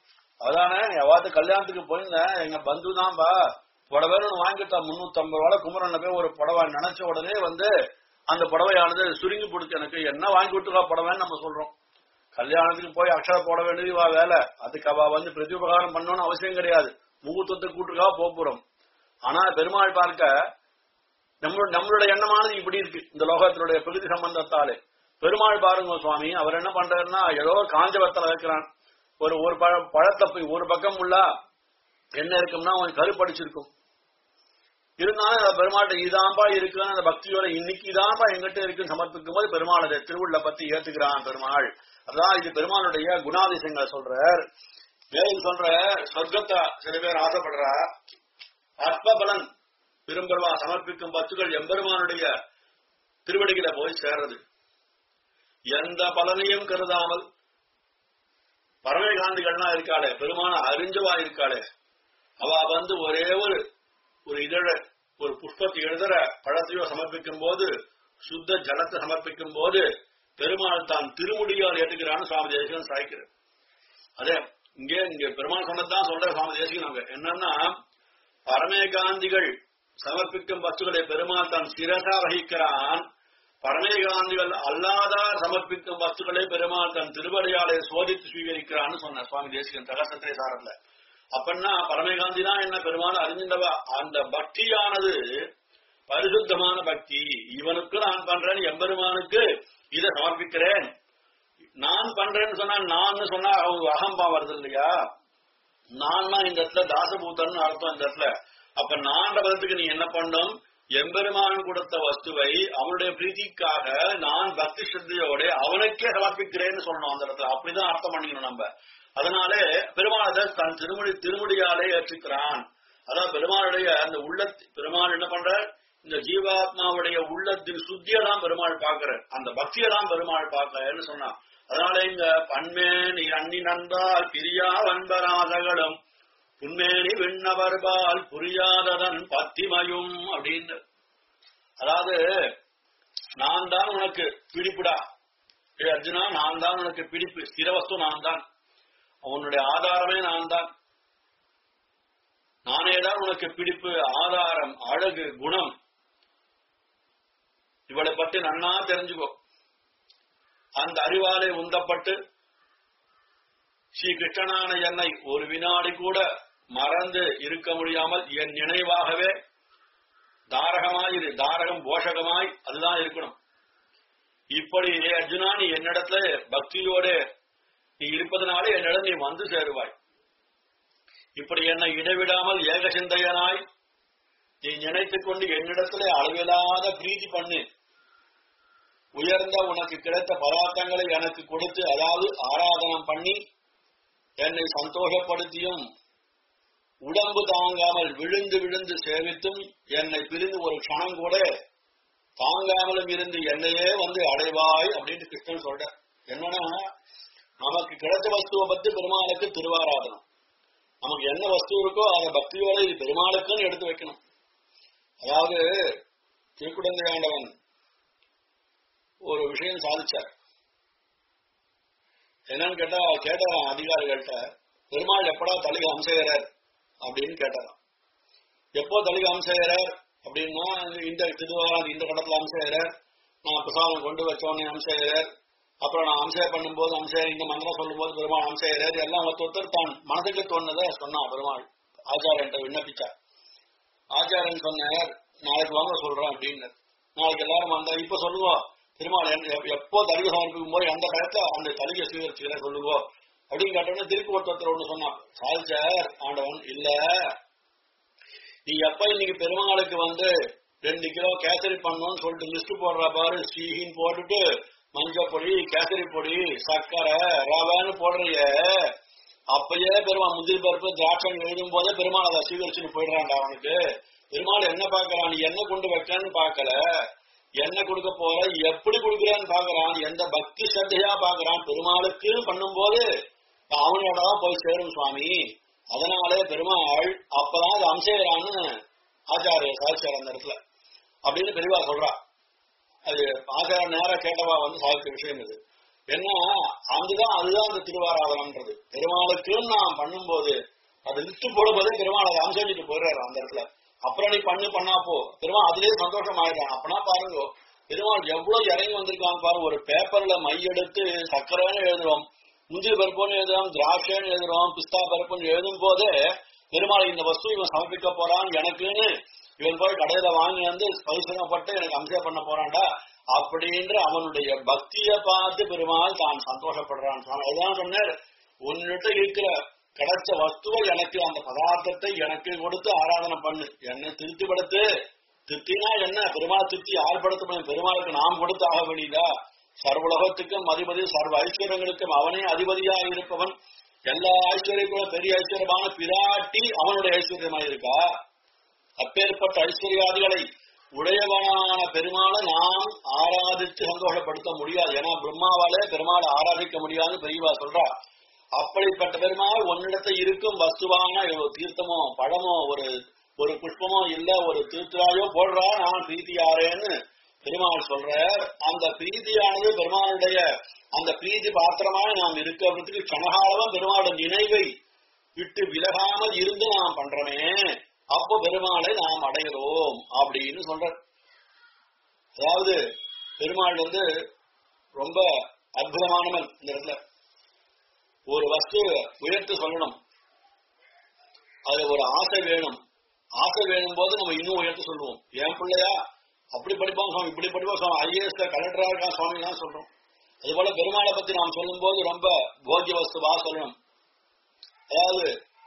அதானே எவாத்து கல்யாணத்துக்கு போயிருந்தேன் எங்க பந்து தான்பா புடவை ஒண்ணு வாங்கிட்டா முன்னூத்தி ஐம்பது ரூபாய் குமரன் போய் ஒரு புடவை நினைச்ச உடனே வந்து அந்த புடவையானது சுருங்கி கொடுத்து எனக்கு என்ன வாங்கி கொடுத்துக்கா புடவைன்னு நம்ம சொல்றோம் கல்யாணத்துக்கு போய் அக்ஷர போட வேண்டியது வா வேலை அதுக்கு அவ வந்து பிரதிபகாரம் பண்ணணும்னு அவசியம் கிடையாது முகூர்த்தத்தை கூட்டுக்கா போறோம் ஆனா பெருமாள் பார்க்க நம்மளோட நம்மளோட எண்ணமானது இப்படி இருக்கு இந்த லோகத்தினுடைய பிரகிருதி சம்பந்தத்தாலே பெருமாள் பாருங்க சுவாமி அவர் என்ன பண்றாருன்னா ஏதோ காஞ்ச வத்தல வைக்கிறான் ஒரு ஒரு பழ பழத்தை போய் ஒரு பக்கம் உள்ள என்ன இருக்கும்னா அவன் கருப்படிச்சிருக்கும் இருந்தாலும் அந்த பெருமாள்கிட்ட இதாம்பா இருக்குன்னு அந்த பக்தியோட இன்னைக்கு இதாம்பா எங்கிட்ட இருக்குன்னு சமர்ப்பிக்கும் போது பெருமாள் அதை திருவுள்ள பத்தி ஏத்துக்கிறான் பெருமாள் அதான் இது பெருமாளுடைய குணாதிசயங்களை சொல்றார் மேலும் சொல்ற சொர்க்கத்தை சில பேர் ஆசைப்படுறா அற்ப பலன் விரும்புறவா சமர்ப்பிக்கும் பத்துகள் எம்பெருமானுடைய திருவடிகளை போய் சேர்றது எந்த பலனையும் கருதாமல் பரமகாந்திகள்னா இருக்காளே பெருமான அறிஞ்சவா இருக்காளே அவ வந்து ஒரே ஒரு ஒரு இதழ ஒரு புஷ்பத்தை எழுதுற பழத்தையோ சமர்ப்பிக்கும் போது சுத்த ஜலத்தை சமர்ப்பிக்கும் போது பெருமாள் தான் திருமுடியால் ஏற்றுக்கிறான்னு சுவாமி தேசிகன் சாய்க்கிறார் அதே இங்கே இங்க பெருமாள் சொன்னதுதான் சொல்ற சுவாமி தேசிகன் அவங்க என்னன்னா பரமேகாந்திகள் சமர்ப்பிக்கும் வஸ்துக்களை பெருமாள் தான் சிரசா வகிக்கிறான் பரமேகாந்திகள் அல்லாதார் சமர்ப்பிக்கும் வஸ்துக்களை பெருமாள் தன் திருவடியாலை சோதித்து சுவீகரிக்கிறான்னு சொன்ன சுவாமி தேசிகன் தகசத்திரை சாரல்ல அப்பன்னா பரமேகாந்தி தான் என்ன பெருமாள் அறிஞ்சின்றவா அந்த பக்தியானது பரிசுத்தமான பக்தி இவனுக்கு நான் பண்றேன் எம்பெருமானுக்கு இதை சமர்ப்பிக்கிறேன் நான் பண்றேன்னு சொன்னா நான் சொன்னா அவங்க அகம்பா வருது இல்லையா நான் இந்த இடத்துல தாசபூத்தன் அர்த்தம் இந்த இடத்துல அப்ப நான் பதத்துக்கு நீ என்ன பண்ணும் எம்பெருமான் கொடுத்த வஸ்துவை அவனுடைய பிரீதிக்காக நான் பக்தி ஸ்ரத்தையோட அவனுக்கே சமர்ப்பிக்கிறேன்னு சொல்லணும் அந்த இடத்துல அப்படிதான் அர்த்தம் பண்ணிக்கணும் நம்ம அதனாலே பெருமாளை தன் திருமுடி திருமுடியாலே ஏற்றுக்கிறான் அதான் பெருமாளுடைய அந்த உள்ள பெருமாள் என்ன பண்ற இந்த ஜீவாத்மாவுடைய உள்ளத்தின் சுத்தியெல்லாம் பெருமாள் பாக்குற அந்த பக்தியெல்லாம் பெருமாள் பார்க்கறன்னு சொன்னான் அதனால இங்க பன்மேனி அண்ணி நன்றால் பிரியா வன்பராதகளும் புன்மேனி விண்ணவர்பால் புரியாததன் பத்திமையும் அப்படின்னு அதாவது நான் தான் உனக்கு பிடிப்புடா ஏ அர்ஜுனா நான் தான் உனக்கு பிடிப்பு ஸ்திரவஸ்து நான் தான் உன்னுடைய ஆதாரமே நான் தான் நானே தான் உனக்கு பிடிப்பு ஆதாரம் அழகு குணம் இவளை பற்றி நன்னா தெரிஞ்சுக்கோ அந்த அறிவாலே உந்தப்பட்டு ஸ்ரீ கிருஷ்ணனான என்னை ஒரு வினாடி கூட மறந்து இருக்க முடியாமல் என் நினைவாகவே தாரகமாய் இரு தாரகம் போஷகமாய் அதுதான் இருக்கணும் இப்படி ஏ அர்ஜுனா நீ என்னிடத்துல பக்தியோட நீ இருப்பதனாலே என்னிடம் நீ வந்து சேருவாய் இப்படி என்னை இடைவிடாமல் ஏக சிந்தையனாய் நீ நினைத்துக் கொண்டு என்னிடத்திலே அளவில்லாத பிரீதி பண்ணு உயர்ந்த உனக்கு கிடைத்த பதார்த்தங்களை எனக்கு கொடுத்து அதாவது ஆராதனம் பண்ணி என்னை சந்தோஷப்படுத்தியும் உடம்பு தாங்காமல் விழுந்து விழுந்து சேவித்தும் என்னை பிரிந்து ஒரு க்ஷணம் கூட தாங்காமலும் இருந்து என்னையே வந்து அடைவாய் அப்படின்னு கிருஷ்ணன் சொல்ற என்னன்னா நமக்கு கிடைச்ச வஸ்துவை பத்தி பெருமாளுக்கு திருவாராதனம் நமக்கு என்ன வஸ்து இருக்கோ அதை பக்தியோட இது பெருமாளுக்குன்னு எடுத்து வைக்கணும் அதாவது திருக்குடந்தை ஆண்டவன் ஒரு விஷயம் சாதிச்சார் என்னன்னு கேட்டா கேட்டாராம் அதிகாரிகள்கிட்ட பெருமாள் எப்படா தலிக அம்சையறார் அப்படின்னு கேட்டாராம் எப்போ தலிக அம்சையறார் அப்படின்னா இந்த திருவாரூர் இந்த கடத்துல அம்சையறார் நான் பிரசாதம் கொண்டு வச்சோடனே அம்சையறார் அப்புறம் நான் அம்சையர் பண்ணும்போது அம்சையர் இந்த மந்திரம் சொல்லும் போது பெருமாள் அம்சையறார் எல்லாம் ஒருத்தர் ஒருத்தர் தான் மனதுக்கு தோணுனதை சொன்னான் பெருமாள் ஆச்சாரியன்ட்ட விண்ணப்பிச்சார் ஆச்சாரியன் சொன்னார் நாளைக்கு வாங்க சொல்றேன் அப்படின்னு நாளைக்கு எல்லாரும் வந்தா இப்ப சொல்லுவோம் திருமால் எப்போ தலிகை சமர்ப்பிக்கும் போது எந்த டயத்துல அந்த தலிகை சுவீகரிச்சுக்கிற சொல்லுவோம் அப்படின்னு கேட்டோம்னா திருப்பி ஒருத்தர் ஒண்ணு சொன்னான் சாதிச்சார் ஆண்டவன் இல்ல நீ எப்ப இன்னைக்கு பெருமாளுக்கு வந்து ரெண்டு கிலோ கேசரி பண்ணணும்னு சொல்லிட்டு லிஸ்ட் போடுற பாரு ஸ்ரீஹின்னு போட்டுட்டு மஞ்சள் பொடி கேசரி பொடி சர்க்கரை ரவான்னு போடுறிய அப்பயே பெருமாள் முந்திரி பருப்பு திராட்சை எழுதும் போதே பெருமாள் அதை சுவீகரிச்சுன்னு போயிடுறான்டா அவனுக்கு பெருமாள் என்ன பாக்குறான் நீ என்ன கொண்டு வைக்கன்னு பாக்கல என்ன கொடுக்க போற எப்படி கொடுக்குறான்னு பாக்குறான் எந்த பக்தி சத்தையா பாக்குறான் பெருமாளுக்கு பண்ணும்போது அவனோட தான் போய் சேரும் சுவாமி அதனாலே பெருமாள் அப்பதான் அது அம்சேரான்னு ஆச்சாரிய சாதிச்சார் அந்த இடத்துல அப்படின்னு பெரியவா சொல்றா அது ஆச்சார நேரம் கேட்டவா வந்து சாதிச்ச விஷயம் இது ஏன்னா அதுதான் அதுதான் அந்த திருவாராதனம்ன்றது பெருமாளுக்குன்னு நாம் பண்ணும்போது அது லிஸ்ட் போடும்போது பெருமாள் அதை அனுசரிச்சுட்டு போயிடுறாரு அந்த இடத்துல அப்புறம் நீ பண்ணு பண்ணா போ பெருமாள் அதுலயே சந்தோஷம் ஆயிடுறான் அப்பனா பாருங்க பெருமாள் எவ்வளவு இறங்கி வந்திருக்காங்க பாருங்க ஒரு பேப்பர்ல மை எடுத்து சக்கரைன்னு எழுதுறோம் முந்திரி பருப்புன்னு எழுதுறோம் திராட்சைன்னு எழுதுறோம் பிஸ்தா பருப்புன்னு எழுதும் போதே பெருமாள் இந்த வஸ்து இவன் சமர்ப்பிக்க போறான் எனக்குன்னு இவன் போய் கடையில வாங்கி வந்து பரிசனப்பட்டு எனக்கு அம்சம் பண்ண போறான்டா அப்படின்ற அவனுடைய பக்திய பார்த்து பெருமாள் தான் சந்தோஷப்படுறான் அதுதான் சொன்னார் உன்னிட்ட இருக்கிற கிடைச்ச வஸ்துவை எனக்கு அந்த பதார்த்தத்தை எனக்கு கொடுத்து ஆராதனை பண்ணு என்னை திருப்திப்படுத்து திருப்தினா என்ன பெருமாள் திருப்தி யார் படுத்த முடியும் பெருமாளுக்கு நாம் கொடுத்து ஆக வேண்டியதா சர்வலகத்துக்கும் அதிபதி சர்வ ஐஸ்வர்யங்களுக்கும் அவனே அதிபதியாக இருப்பவன் எல்லா ஐஸ்வர்யங்களும் பெரிய ஐஸ்வர்யமான பிராட்டி அவனுடைய ஐஸ்வர்யமாக இருக்கா அப்பேற்பட்ட ஐஸ்வர்யாதிகளை உடையவனான பெருமாளை நாம் ஆராதித்து சந்தோஷப்படுத்த முடியாது ஏன்னா பிரம்மாவாலே பெருமாளை ஆராதிக்க முடியாதுன்னு பெரியவா சொல்றா அப்படிப்பட்ட பெருமாள் உன்னிடத்தை இருக்கும் வஸ்துவான ஒரு தீர்த்தமோ பழமோ ஒரு ஒரு புஷ்பமோ இல்ல ஒரு திருத்திராயோ போடுறா நான் பிரீத்தியாரேன்னு பெருமாள் சொல்ற அந்த பிரீதியானது பெருமாளுடைய அந்த பிரீதி பாத்திரமாய் நாம் இருக்கிறதுக்கு கனகாலமும் பெருமாளுடைய நினைவை விட்டு விலகாமல் இருந்து நாம் பண்றோமே அப்போ பெருமாளை நாம் அடைகிறோம் அப்படின்னு சொல்ற அதாவது பெருமாள் வந்து ரொம்ப அற்புதமானவன் இந்த இடத்துல ஒரு வஸ்து உயர்த்து சொல்லணும் அது ஒரு ஆசை வேணும் ஆசை வேணும் போது நம்ம இன்னும் உயர்த்து சொல்லுவோம் என் பிள்ளையா அப்படி படிப்பான் சுவாமி இப்படி படிப்பான் சுவாமி ஐஏஎஸ் கலெக்டரா இருக்கான் சுவாமி தான் சொல்றோம் அது போல பெருமாளை பத்தி நாம் சொல்லும் போது ரொம்ப போக்கிய வஸ்துவா சொல்லணும் அதாவது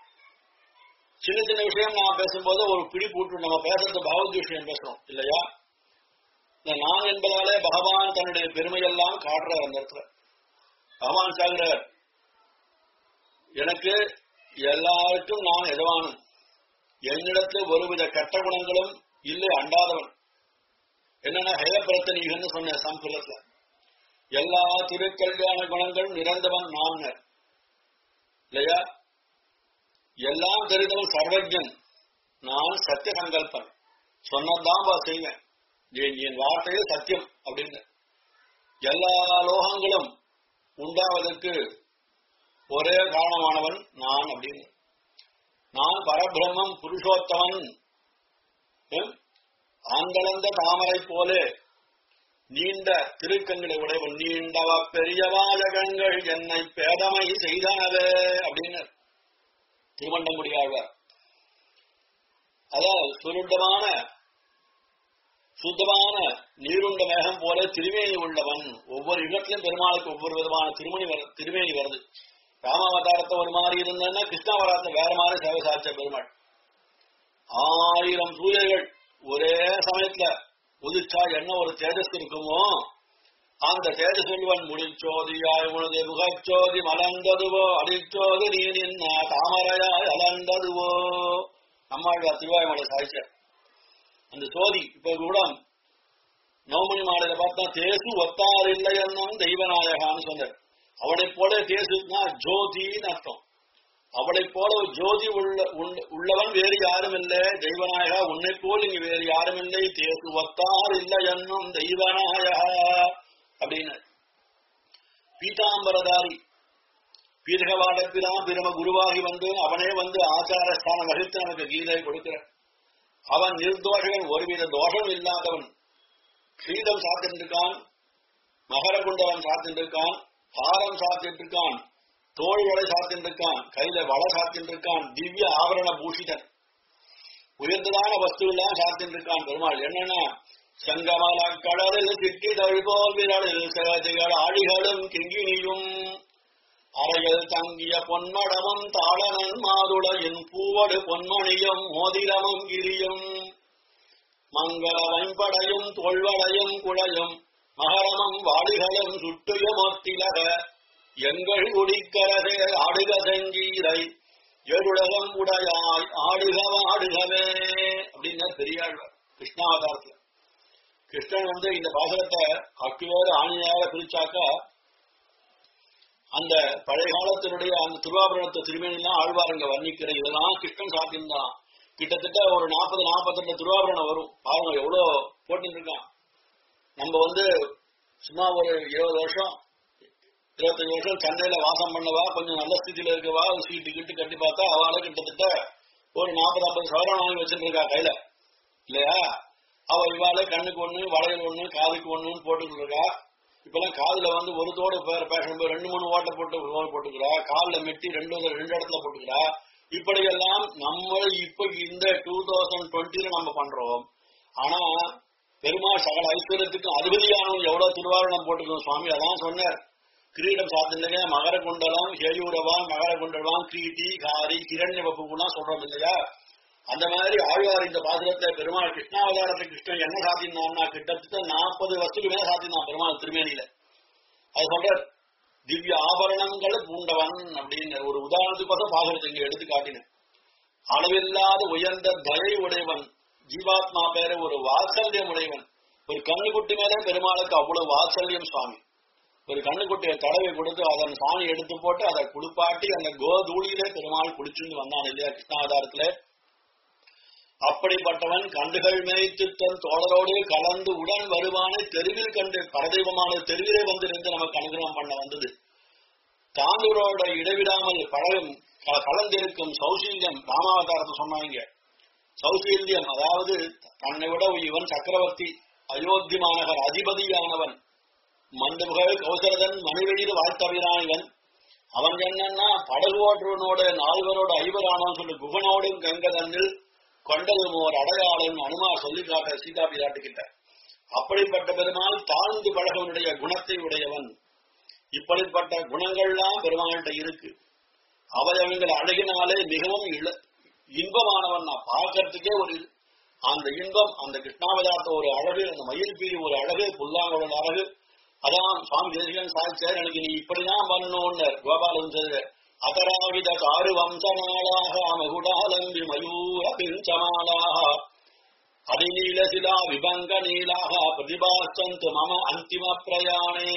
சின்ன சின்ன விஷயம் நான் பேசும்போது ஒரு பிடி போட்டு நம்ம பேசுறது பகவத் விஷயம் பேசுறோம் இல்லையா இந்த நான் என்பதாலே பகவான் தன்னுடைய பெருமையெல்லாம் காட்டுறார் அந்த இடத்துல பகவான் சாகுறார் எனக்கு எல்லாருக்கும் நான் எதவானும் என்னிடத்தில் ஒருவித கெட்ட குணங்களும் இல்லை அண்டாதவன் என்னன்னா ஹயப்பிரத்தனீகன்னு சொன்ன சம்பளத்துல எல்லா திருக்கல்யாண குணங்களும் நிறந்தவன் நான் இல்லையா எல்லாம் தெரிந்தவன் சர்வஜன் நான் சத்திய சங்கல்பன் சொன்னதான் பா செய்வேன் என் என் வார்த்தையில் சத்தியம் அப்படின்னு எல்லா லோகங்களும் உண்டாவதற்கு ஒரே காரணமானவன் நான் அப்படின்னு நான் பரபிரம்மம் புருஷோத்தமன் ஆங்கலந்த தாமரை போலே நீண்ட திருக்கங்களை உடையவன் நீண்டவ பெரியவாஜகங்கள் என்னை பேதமை செய்தனவே அப்படின்னு திருவண்டங்குடியாழ்வார் அதாவது சுருண்டமான சுத்தமான நீருண்ட மேகம் போல திருமேனி உள்ளவன் ஒவ்வொரு யுகத்திலும் பெருமாளுக்கு ஒவ்வொரு விதமான திருமணி வர திருமேனி வருது ராமாவதாரத்தை ஒரு மாதிரி இருந்ததுன்னா கிருஷ்ணாவதாரத்தை வேற மாதிரி சேவை சாதிச்ச பெருமாள் ஆயிரம் சூரியர்கள் ஒரே சமயத்துல உதிச்சா என்ன ஒரு தேஜஸ் இருக்குமோ அந்த தேஜஸ் சொல்லுவன் முடிச்சோதியாய் உனது முகச்சோதி மலர்ந்ததுவோ அடிச்சோதி நீ நின்ன தாமரையாய் அலர்ந்ததுவோ நம்மாழ்வார் திருவாய்மலை சாதிச்ச அந்த சோதி இப்ப கூட நவமணி மாலையில பார்த்தா தேசு ஒத்தார் இல்லை என்னும் தெய்வநாயகான்னு சொன்னார் அவனை போல தேசுனா ஜோதின்னு அர்த்தம் அவளை போல ஒரு ஜோதி உள்ள உள்ளவன் வேறு யாரும் இல்லை தெய்வநாயகா உன்னை போல் இங்கு வேறு யாரும் இல்லை தேசு ஒத்தார் இல்லை என்னும் தெய்வநாயகா அப்படின்னு பீதாம்பரதாரி பீர்கவாடத்திலாம் பிரம குருவாகி வந்து அவனே வந்து ஆச்சார ஸ்தானம் வகித்து நமக்கு கீதை கொடுக்கிற அவன் நிர்தோஷகன் ஒருவித தோஷம் இல்லாதவன் ஸ்ரீதம் சாத்தின்றிருக்கான் மகர குண்டவன் சாத்தின்றிருக்கான் பாரம் சாத்தின்றிருக்கான் தோள்களை சாத்தின்றிருக்கான் கையில வள சாத்தின்றிருக்கான் திவ்ய ஆபரண பூஷிதன் உயர்ந்ததான வஸ்து எல்லாம் சாத்தின்றிருக்கான் பெருமாள் என்னன்னா சங்கமல கடலில் சிட்டி தழுபோல் விரலில் சேதிகள் ஆழிகளும் கிங்கினியும் அறையில் தங்கிய பொன்மடமும் தாளனன் மாதுளையின் பூவடு பொன்மணியும் மோதிரமும் கிரியும் மங்கள வைம்படையும் தோல்வடையும் குழையும் மகரமும் வாடிகளும் சுட்டுயமொத்திலக எங்கள் குடிக்கரசே ஆடுக செங்கீரை எழுலகம் உடையாய் ஆடுக ஆடுகவே அப்படின்னு பெரியாழ்வார் கிருஷ்ணாவதாரத்துல கிருஷ்ணன் வந்து இந்த பாசனத்தை அக்கு வேறு ஆணியாக பிரிச்சாக்கா அந்த பழைய காலத்தினுடைய அந்த திருவாபுரணத்தை திருமணிலாம் ஆழ்வாருங்க வர்ணிக்கிற இதெல்லாம் கிருஷ்ணன் சாத்தியம்தான் கிட்டத்தட்ட ஒரு நாற்பது நாற்பத்தி ரெண்டு திருவாபுரணம் வரும் பாருங்க எவ்வளவு போட்டு இருக்கான் நம்ம வந்து சும்மா ஒரு இருபது வருஷம் இருபத்தஞ்சு வருஷம் சென்னையில வாசம் பண்ணவா கொஞ்சம் நல்ல ஸ்திதியில இருக்கவா சீட்டு கிட்டு கட்டி பார்த்தா அவளை கிட்டத்தட்ட ஒரு நாற்பது ஐம்பது சவரம் வாங்கி வச்சுட்டு இருக்கா கையில இல்லையா அவ இவாளே கண்ணுக்கு ஒண்ணு வளையல் ஒண்ணு காதுக்கு ஒண்ணுன்னு போட்டுக்கிட்டு இருக்கா இப்பெல்லாம் காதுல வந்து ஒரு தோடு பேர் பேஷன் போய் ரெண்டு மூணு ஓட்டை போட்டு ஓடு போட்டுக்கிறா கால்ல மெட்டி ரெண்டு ரெண்டு இடத்துல போட்டுக்கிறா இப்படியெல்லாம் நம்ம இப்ப இந்த டூ தௌசண்ட் டுவெண்ட்டில நம்ம பண்றோம் ஆனா பெருமாள் சகல ஐஸ்வர்யத்துக்கும் அதிபதியானவன் எவ்வளவு திருவாரணம் போட்டுக்கணும் சுவாமி அதான் சொன்னார் கிரீடம் சாத்தினீங்க மகர குண்டலம் ஹேயூரவான் மகர குண்டலம் கிரீட்டி காரி கிரண்ய வப்புலாம் சொல்றது இல்லையா அந்த மாதிரி ஆழ்வார் இந்த பாசுரத்தை பெருமாள் கிருஷ்ணாவதாரத்தை கிருஷ்ணன் என்ன சாத்தினான்னா கிட்டத்தட்ட நாற்பது வருஷத்துக்கு மேல சாத்தினான் பெருமாள் திருமேனியில அது சொல்ற திவ்ய ஆபரணங்கள் பூண்டவன் அப்படின்னு ஒரு உதாரணத்துக்கு பார்த்தா பாசுரத்தை இங்க எடுத்து காட்டினேன் அளவில்லாத உயர்ந்த தயை உடையவன் ஜீவாத்மா பேர ஒரு வாத்சல்யம் உடையவன் ஒரு கண்ணுக்குட்டி மேல பெருமாளுக்கு அவ்வளவு வாத்சல்யம் சுவாமி ஒரு கண்ணுக்குட்டியை தடவை கொடுத்து அதன் சாணி எடுத்து போட்டு அதை குளிப்பாட்டி அந்த கோதூளியிலே பெருமாள் குளிச்சுன்னு வந்தான் இல்லையா கிருஷ்ணாவதாரத்துல அப்படிப்பட்டவன் கண்டுகள் மேய்த்து தன் தோழரோடு கலந்து உடன் வருவானை தெருவில் கண்டு பரதெய்வமான தெருவிலே வந்து நின்று நமக்கு அனுகிரகம் பண்ண வந்தது தாண்டூரோட இடைவிடாமல் பழகும் க- கலந்திருக்கும் சௌசீல்யம் ராமாவதாரத்தை சொன்னாங்க சௌசீல்யம் அதாவது தன்னை விட இவன் சக்கரவர்த்தி அயோத்தி மாநகர் அதிபதியானவன் மண்டபுகள் கௌசரதன் மணிவெளியில் வாழ்த்தவிரான் இவன் அவன் என்னன்னா படகு ஓட்டுவனோட நால்வரோட ஐவரானவன் சொல்லி குகனோடும் கங்கதன்னில் கொண்டதும் ஒரு அடையாளம் அனுமா சொல்லி காட்ட சீதா பிராட்டுக்கிட்ட அப்படிப்பட்ட பெருமாள் தாழ்ந்து பழகவனுடைய குணத்தை உடையவன் இப்படிப்பட்ட குணங்கள்லாம் பெருமாள்கிட்ட இருக்கு அவயவங்கள் அழகினாலே மிகவும் இள இன்பமானவன் நான் பார்க்கறதுக்கே ஒரு இது. அந்த இன்பம் அந்த கிருஷ்ணாவதாரத்த ஒரு அழகு அந்த மயில் பீரி ஒரு அழகு புல்லாங்கோட அழகு அதான் சுவாமி தேசிகன் சாதிச்சார் எனக்கு நீ இப்படிதான் பண்ணணும்னு கோபாலன் சொல்ற அதராவித காரு வம்சநாளாக மகுடாலம்பி மயூர பிஞ்சமாலாக அதிநீல சிலா விபங்க நீலாக பிரதிபாசந்து மம அந்திம பிரயாணே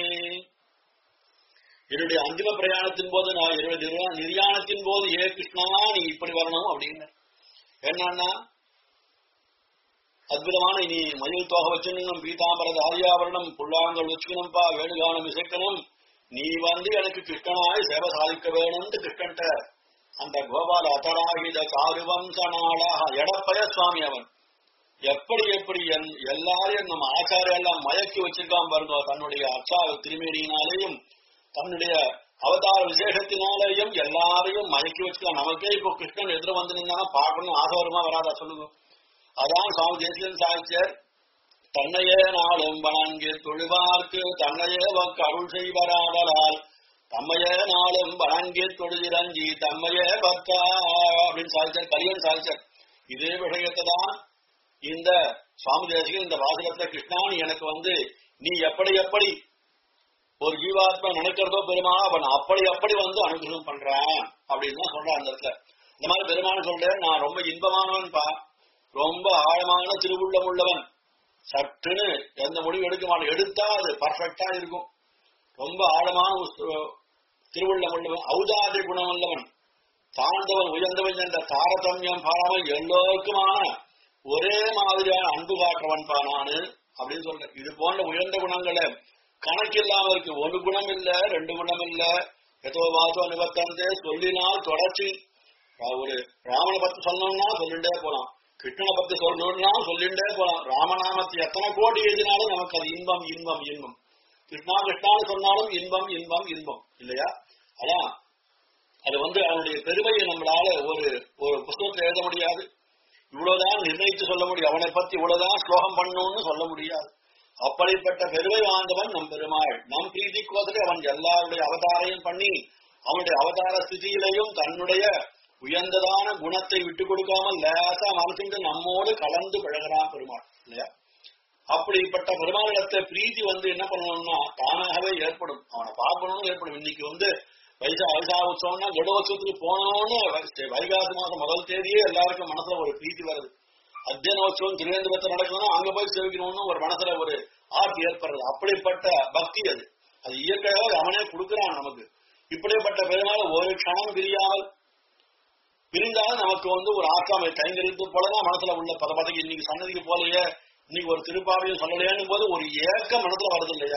என்னுடைய அந்திம பிரயாணத்தின் போது நான் என்னுடைய நிர்வா- நிர்யாணத்தின் போது ஏ கிருஷ்ணா நீ இப்படி வரணும் அப்படின்னு என்னன்னா அற்புதமான இனி மயில் தோகை வச்சுக்கணும் பீதாம்பரத ஆரியாவரணம் புல்லாங்கல் வச்சுக்கணும்பா வேணுகானம் இசைக்கணும் நீ வந்து எனக்கு கிருஷ்ணனாய் சேவை சாதிக்க வேணும்னு கிருஷ்ணன்ட்ட அந்த கோபால அத்தராகித காருவம்ச நாளாக எடப்பய சுவாமி அவன் எப்படி எப்படி என்- எல்லாரையும் நம்ம ஆச்சாரிய எல்லாம் மயக்கி வச்சிருக்கான் பாருங்க தன்னுடைய அச்சா திருமேனியினாலேயும் தன்னுடைய அவதார விசேஷத்தினாலேயும் எல்லாரையும் மயக்கி வச்சுக்கலாம் நமக்கே இப்போ கிருஷ்ணன் எதிர வந்து நின்னா பார்க்கணும் ஆசை வருமா வராதா சொல்லுங்க அதான் சுவாமி தேசியன் சாதிச்சார் தன்னையே நாளும் வணங்கி தொழுவார்க்கு தன்னையே வக்கு அருள் செய்வராதலால் தம்மையே நாளும் வணங்கி தொழுதிரஞ்சி தம்மையே பக்தா அப்படின்னு சாதிச்சார் கலியன் சாதிச்சார் இதே விஷயத்தை தான் இந்த சுவாமி தேசிகன் இந்த வாசகத்துல கிருஷ்ணா நீ எனக்கு வந்து நீ எப்படி எப்படி ஒரு ஜீவாத்மா நினைக்கிறதோ பெருமாள் அவன் அப்படி அப்படி வந்து அனுகிரகம் பண்றான் அப்படின்னு தான் சொல்றான் அந்த இடத்துல இந்த மாதிரி பெருமாள் சொல்றேன் நான் ரொம்ப இன்பமானவன் பா ரொம்ப ஆழமான திருவுள்ளம் உள்ளவன் சட்டுன்னு எந்த முடிவு எடுக்க மாட்டேன் எடுத்தா அது பர்ஃபெக்டா இருக்கும் ரொம்ப ஆழமான ஒரு சு- திருவுள்ளம் உள்ளவன் ஔதாரிய குணம் உள்ளவன் தாழ்ந்தவன் உயர்ந்தவன் என்ற தாரதமியம் பாராமல் எல்லோருக்குமான ஒரே மாதிரியான அன்பு காட்டுறவன் பா நானு அப்படின்னு சொல்றேன் இது போன்ற உயர்ந்த குணங்களை கணக்கில்லாம இருக்கு ஒரு குணம் இல்ல ரெண்டு குணம் இல்ல எதோ வாசோ நிபத்தந்தே சொல்லினால் தொடர்ச்சி ஒரு ராமனை பத்தி சொல்லணும்னா சொல்லிண்டே போலாம் கிருஷ்ணனை பத்தி சொல்லணும்னா சொல்லிண்டே போலாம் ராமநாமத்தை எத்தனை கோடி எழுதினாலும் நமக்கு அது இன்பம் இன்பம் இன்பம் கிருஷ்ணா கிருஷ்ணான்னு சொன்னாலும் இன்பம் இன்பம் இன்பம் இல்லையா அதான் அது வந்து அவனுடைய பெருமையை நம்மளால ஒரு ஒரு புஸ்தகத்தை எழுத முடியாது இவ்வளவுதான் நிர்ணயித்து சொல்ல முடியும் அவனை பத்தி இவ்வளவுதான் ஸ்லோகம் பண்ணணும்னு சொல்ல முடியாது அப்படிப்பட்ட பெருமை வாழ்ந்தவன் நம் பெருமாள் நம் பிரீதிக்கோசரே அவன் எல்லாருடைய அவதாரையும் பண்ணி அவனுடைய அவதார ஸ்திதியிலையும் தன்னுடைய உயர்ந்ததான குணத்தை விட்டு கொடுக்காமல் லேசா மனசுண்டு நம்மோடு கலந்து பழகிறான் பெருமாள் இல்லையா அப்படிப்பட்ட பெருமாளிடத்தை பிரீத்தி வந்து என்ன பண்ணணும்னா தானாகவே ஏற்படும் அவனை பார்க்கணும்னு ஏற்படும் இன்னைக்கு வந்து வைசா வைசா உற்சவம்னா கடுவோத்சவத்துக்கு போனோம்னு வை- வைகாசி மாசம் முதல் தேதியே எல்லாருக்கும் மனசுல ஒரு பிரீத்தி வருது அத்தியனோத்சவம் திருவேந்திரத்தில் நடக்கணும்னா அங்க போய் சேவிக்கணும்னு ஒரு மனசுல ஒரு ஆர்த்தி ஏற்படுறது அப்படிப்பட்ட பக்தி அது அது இயற்கையாக அவனே கொடுக்கிறான் நமக்கு இப்படிப்பட்ட பெருமாள் ஒரு க்ஷணம் பிரியாமல் பிரிந்தாலும் நமக்கு வந்து ஒரு ஆசாமை கைங்கரித்து போலதான் மனசுல உள்ள பத பதக்கு இன்னைக்கு சன்னதிக்கு போலையே இன்னைக்கு ஒரு திருப்பாவையும் சொல்லலையான்னு போது ஒரு ஏக்கம் மனசுல வருது இல்லையா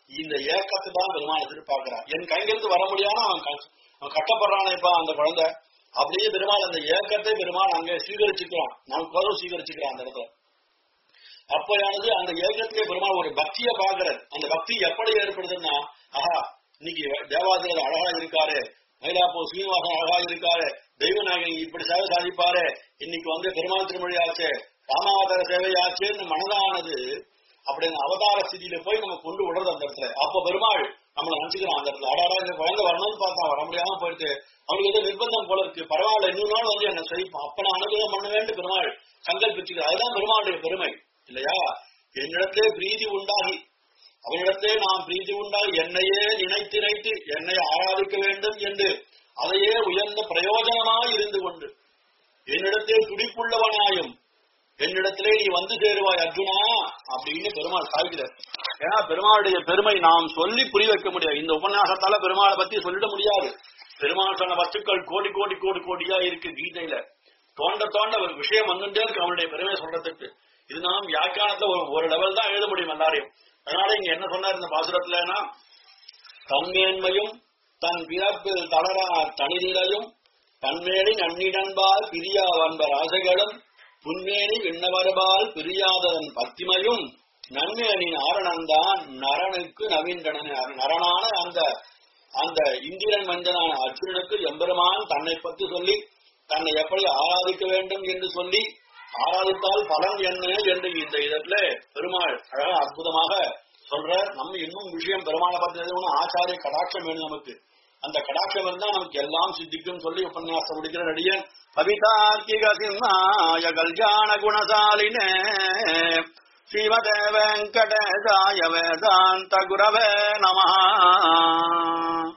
இந்த ஏக்கத்தை தான் பெருமாள் எதிர்பார்க்கிறான் என் கையிலிருந்து வர முடியாம அவன் க- அவன் கட்டப்படுறானேப்பா அந்த குழந்தை அப்படியே பெருமாள் அந்த ஏக்கத்தை பெருமாள் அங்கே சீகரிச்சுக்கிறான் நமக்கு சீகரிச்சுக்கிறான் அந்த இடத்துல அப்பயானது அந்த ஏகத்திலே பெருமாள் ஒரு பக்தியை பார்க்கிறார் அந்த பக்தி எப்படி ஏற்படுதுன்னா ஆஹா இன்னைக்கு தேவாதிரர் அழகா இருக்காரு மயிலாப்பூர் சீனிவாசன் அழகா இருக்காரு தெய்வநாயகன் இப்படி சேவை சாதிப்பாரு இன்னைக்கு வந்து பெருமாள் திருமொழி ஆச்சு ராமாவதார சேவை ஆச்சுன்னு மனதானது அப்படின்னு அவதார ஸ்திதியில போய் நம்ம கொண்டு விடுறது அந்த இடத்துல அப்ப பெருமாள் நம்மள நினைச்சுக்கிறான் அந்த இடத்துல அடாடா இந்த குழந்தை வரணும்னு பார்த்தா வர முடியாம போயிட்டு அவனுக்கு ஏதோ நிர்பந்தம் போல இருக்கு பரவாயில்ல இன்னொரு நாள் வந்து என்ன செய்ப்பான் அப்ப நான் அனுகிரகம் பண்ண வேண்டும் பெருமாள் சங்கல்பிச்சுக்கிறார் அதுதான் பெருமாளுடைய பெருமை இல்லையா என்னிடத்திலே பிரீதி உண்டாகி அவனிடத்தே நாம் பிரீதி உண்டாகி என்னையே நினைத்து நினைத்து என்னை ஆராதிக்க வேண்டும் என்று அதையே உயர்ந்த பிரயோஜனமாய் இருந்து கொண்டு என்னிடத்தே துடிப்புள்ளவனாயும் என்னிடத்திலே நீ வந்து சேருவாய் அர்ஜுனா அப்படின்னு பெருமாள் சாய்கிறார் ஏன்னா பெருமாளுடைய பெருமை நாம் சொல்லி புரிய வைக்க முடியாது இந்த உபன்யாசத்தால பெருமாளை பத்தி சொல்லிட முடியாது பெருமாள் சொன்ன வஸ்துக்கள் கோடி கோடி கோடி கோடியா இருக்கு கீதையில தோண்ட தோண்ட ஒரு விஷயம் வந்துட்டே இருக்கு அவனுடைய பெருமையை சொல்றதுக்கு இது நாம் வியாக்கியானத்துல ஒரு ஒரு லெவல் தான் எழுத முடியும் எல்லாரையும் அதனால இங்க என்ன சொன்னார் இந்த பாசுரத்துலனா தன்மேன்மையும் தன் பிறப்பில் தளரா தனிநிலையும் பன்மேனி நன்னிடன்பால் பிரியா வன்பர் ஆசைகளும் புன்மேனி விண்ணவர்பால் பிரியாததன் பத்திமையும் நன்மேனின் ஆரணந்தான் நரனுக்கு நவீன்றன நரனான அந்த அந்த இந்திரன் மஞ்சனான அர்ஜுனனுக்கு எம்பெருமான் தன்னை பற்றி சொல்லி தன்னை எப்படி ஆராதிக்க வேண்டும் என்று சொல்லி ஆராதித்தால் பலன் என்ன என்று இந்த இடத்துல பெருமாள் அழகா அற்புதமாக சொல்ற நம்ம இன்னும் விஷயம் பெருமாளை பத்தி எதுவும் ஆச்சாரிய கடாட்சம் வேணும் நமக்கு அந்த கடாட்சம் இருந்தா நமக்கு எல்லாம் சித்திக்கும் சொல்லி உபன்யாசம் முடிக்கிற நடிகன் கவிதார்க்கிக சிம்மாய கல்யாண குணசாலினே ஸ்ரீமதே வெங்கடேசாய வேதாந்த குரவே நமஹா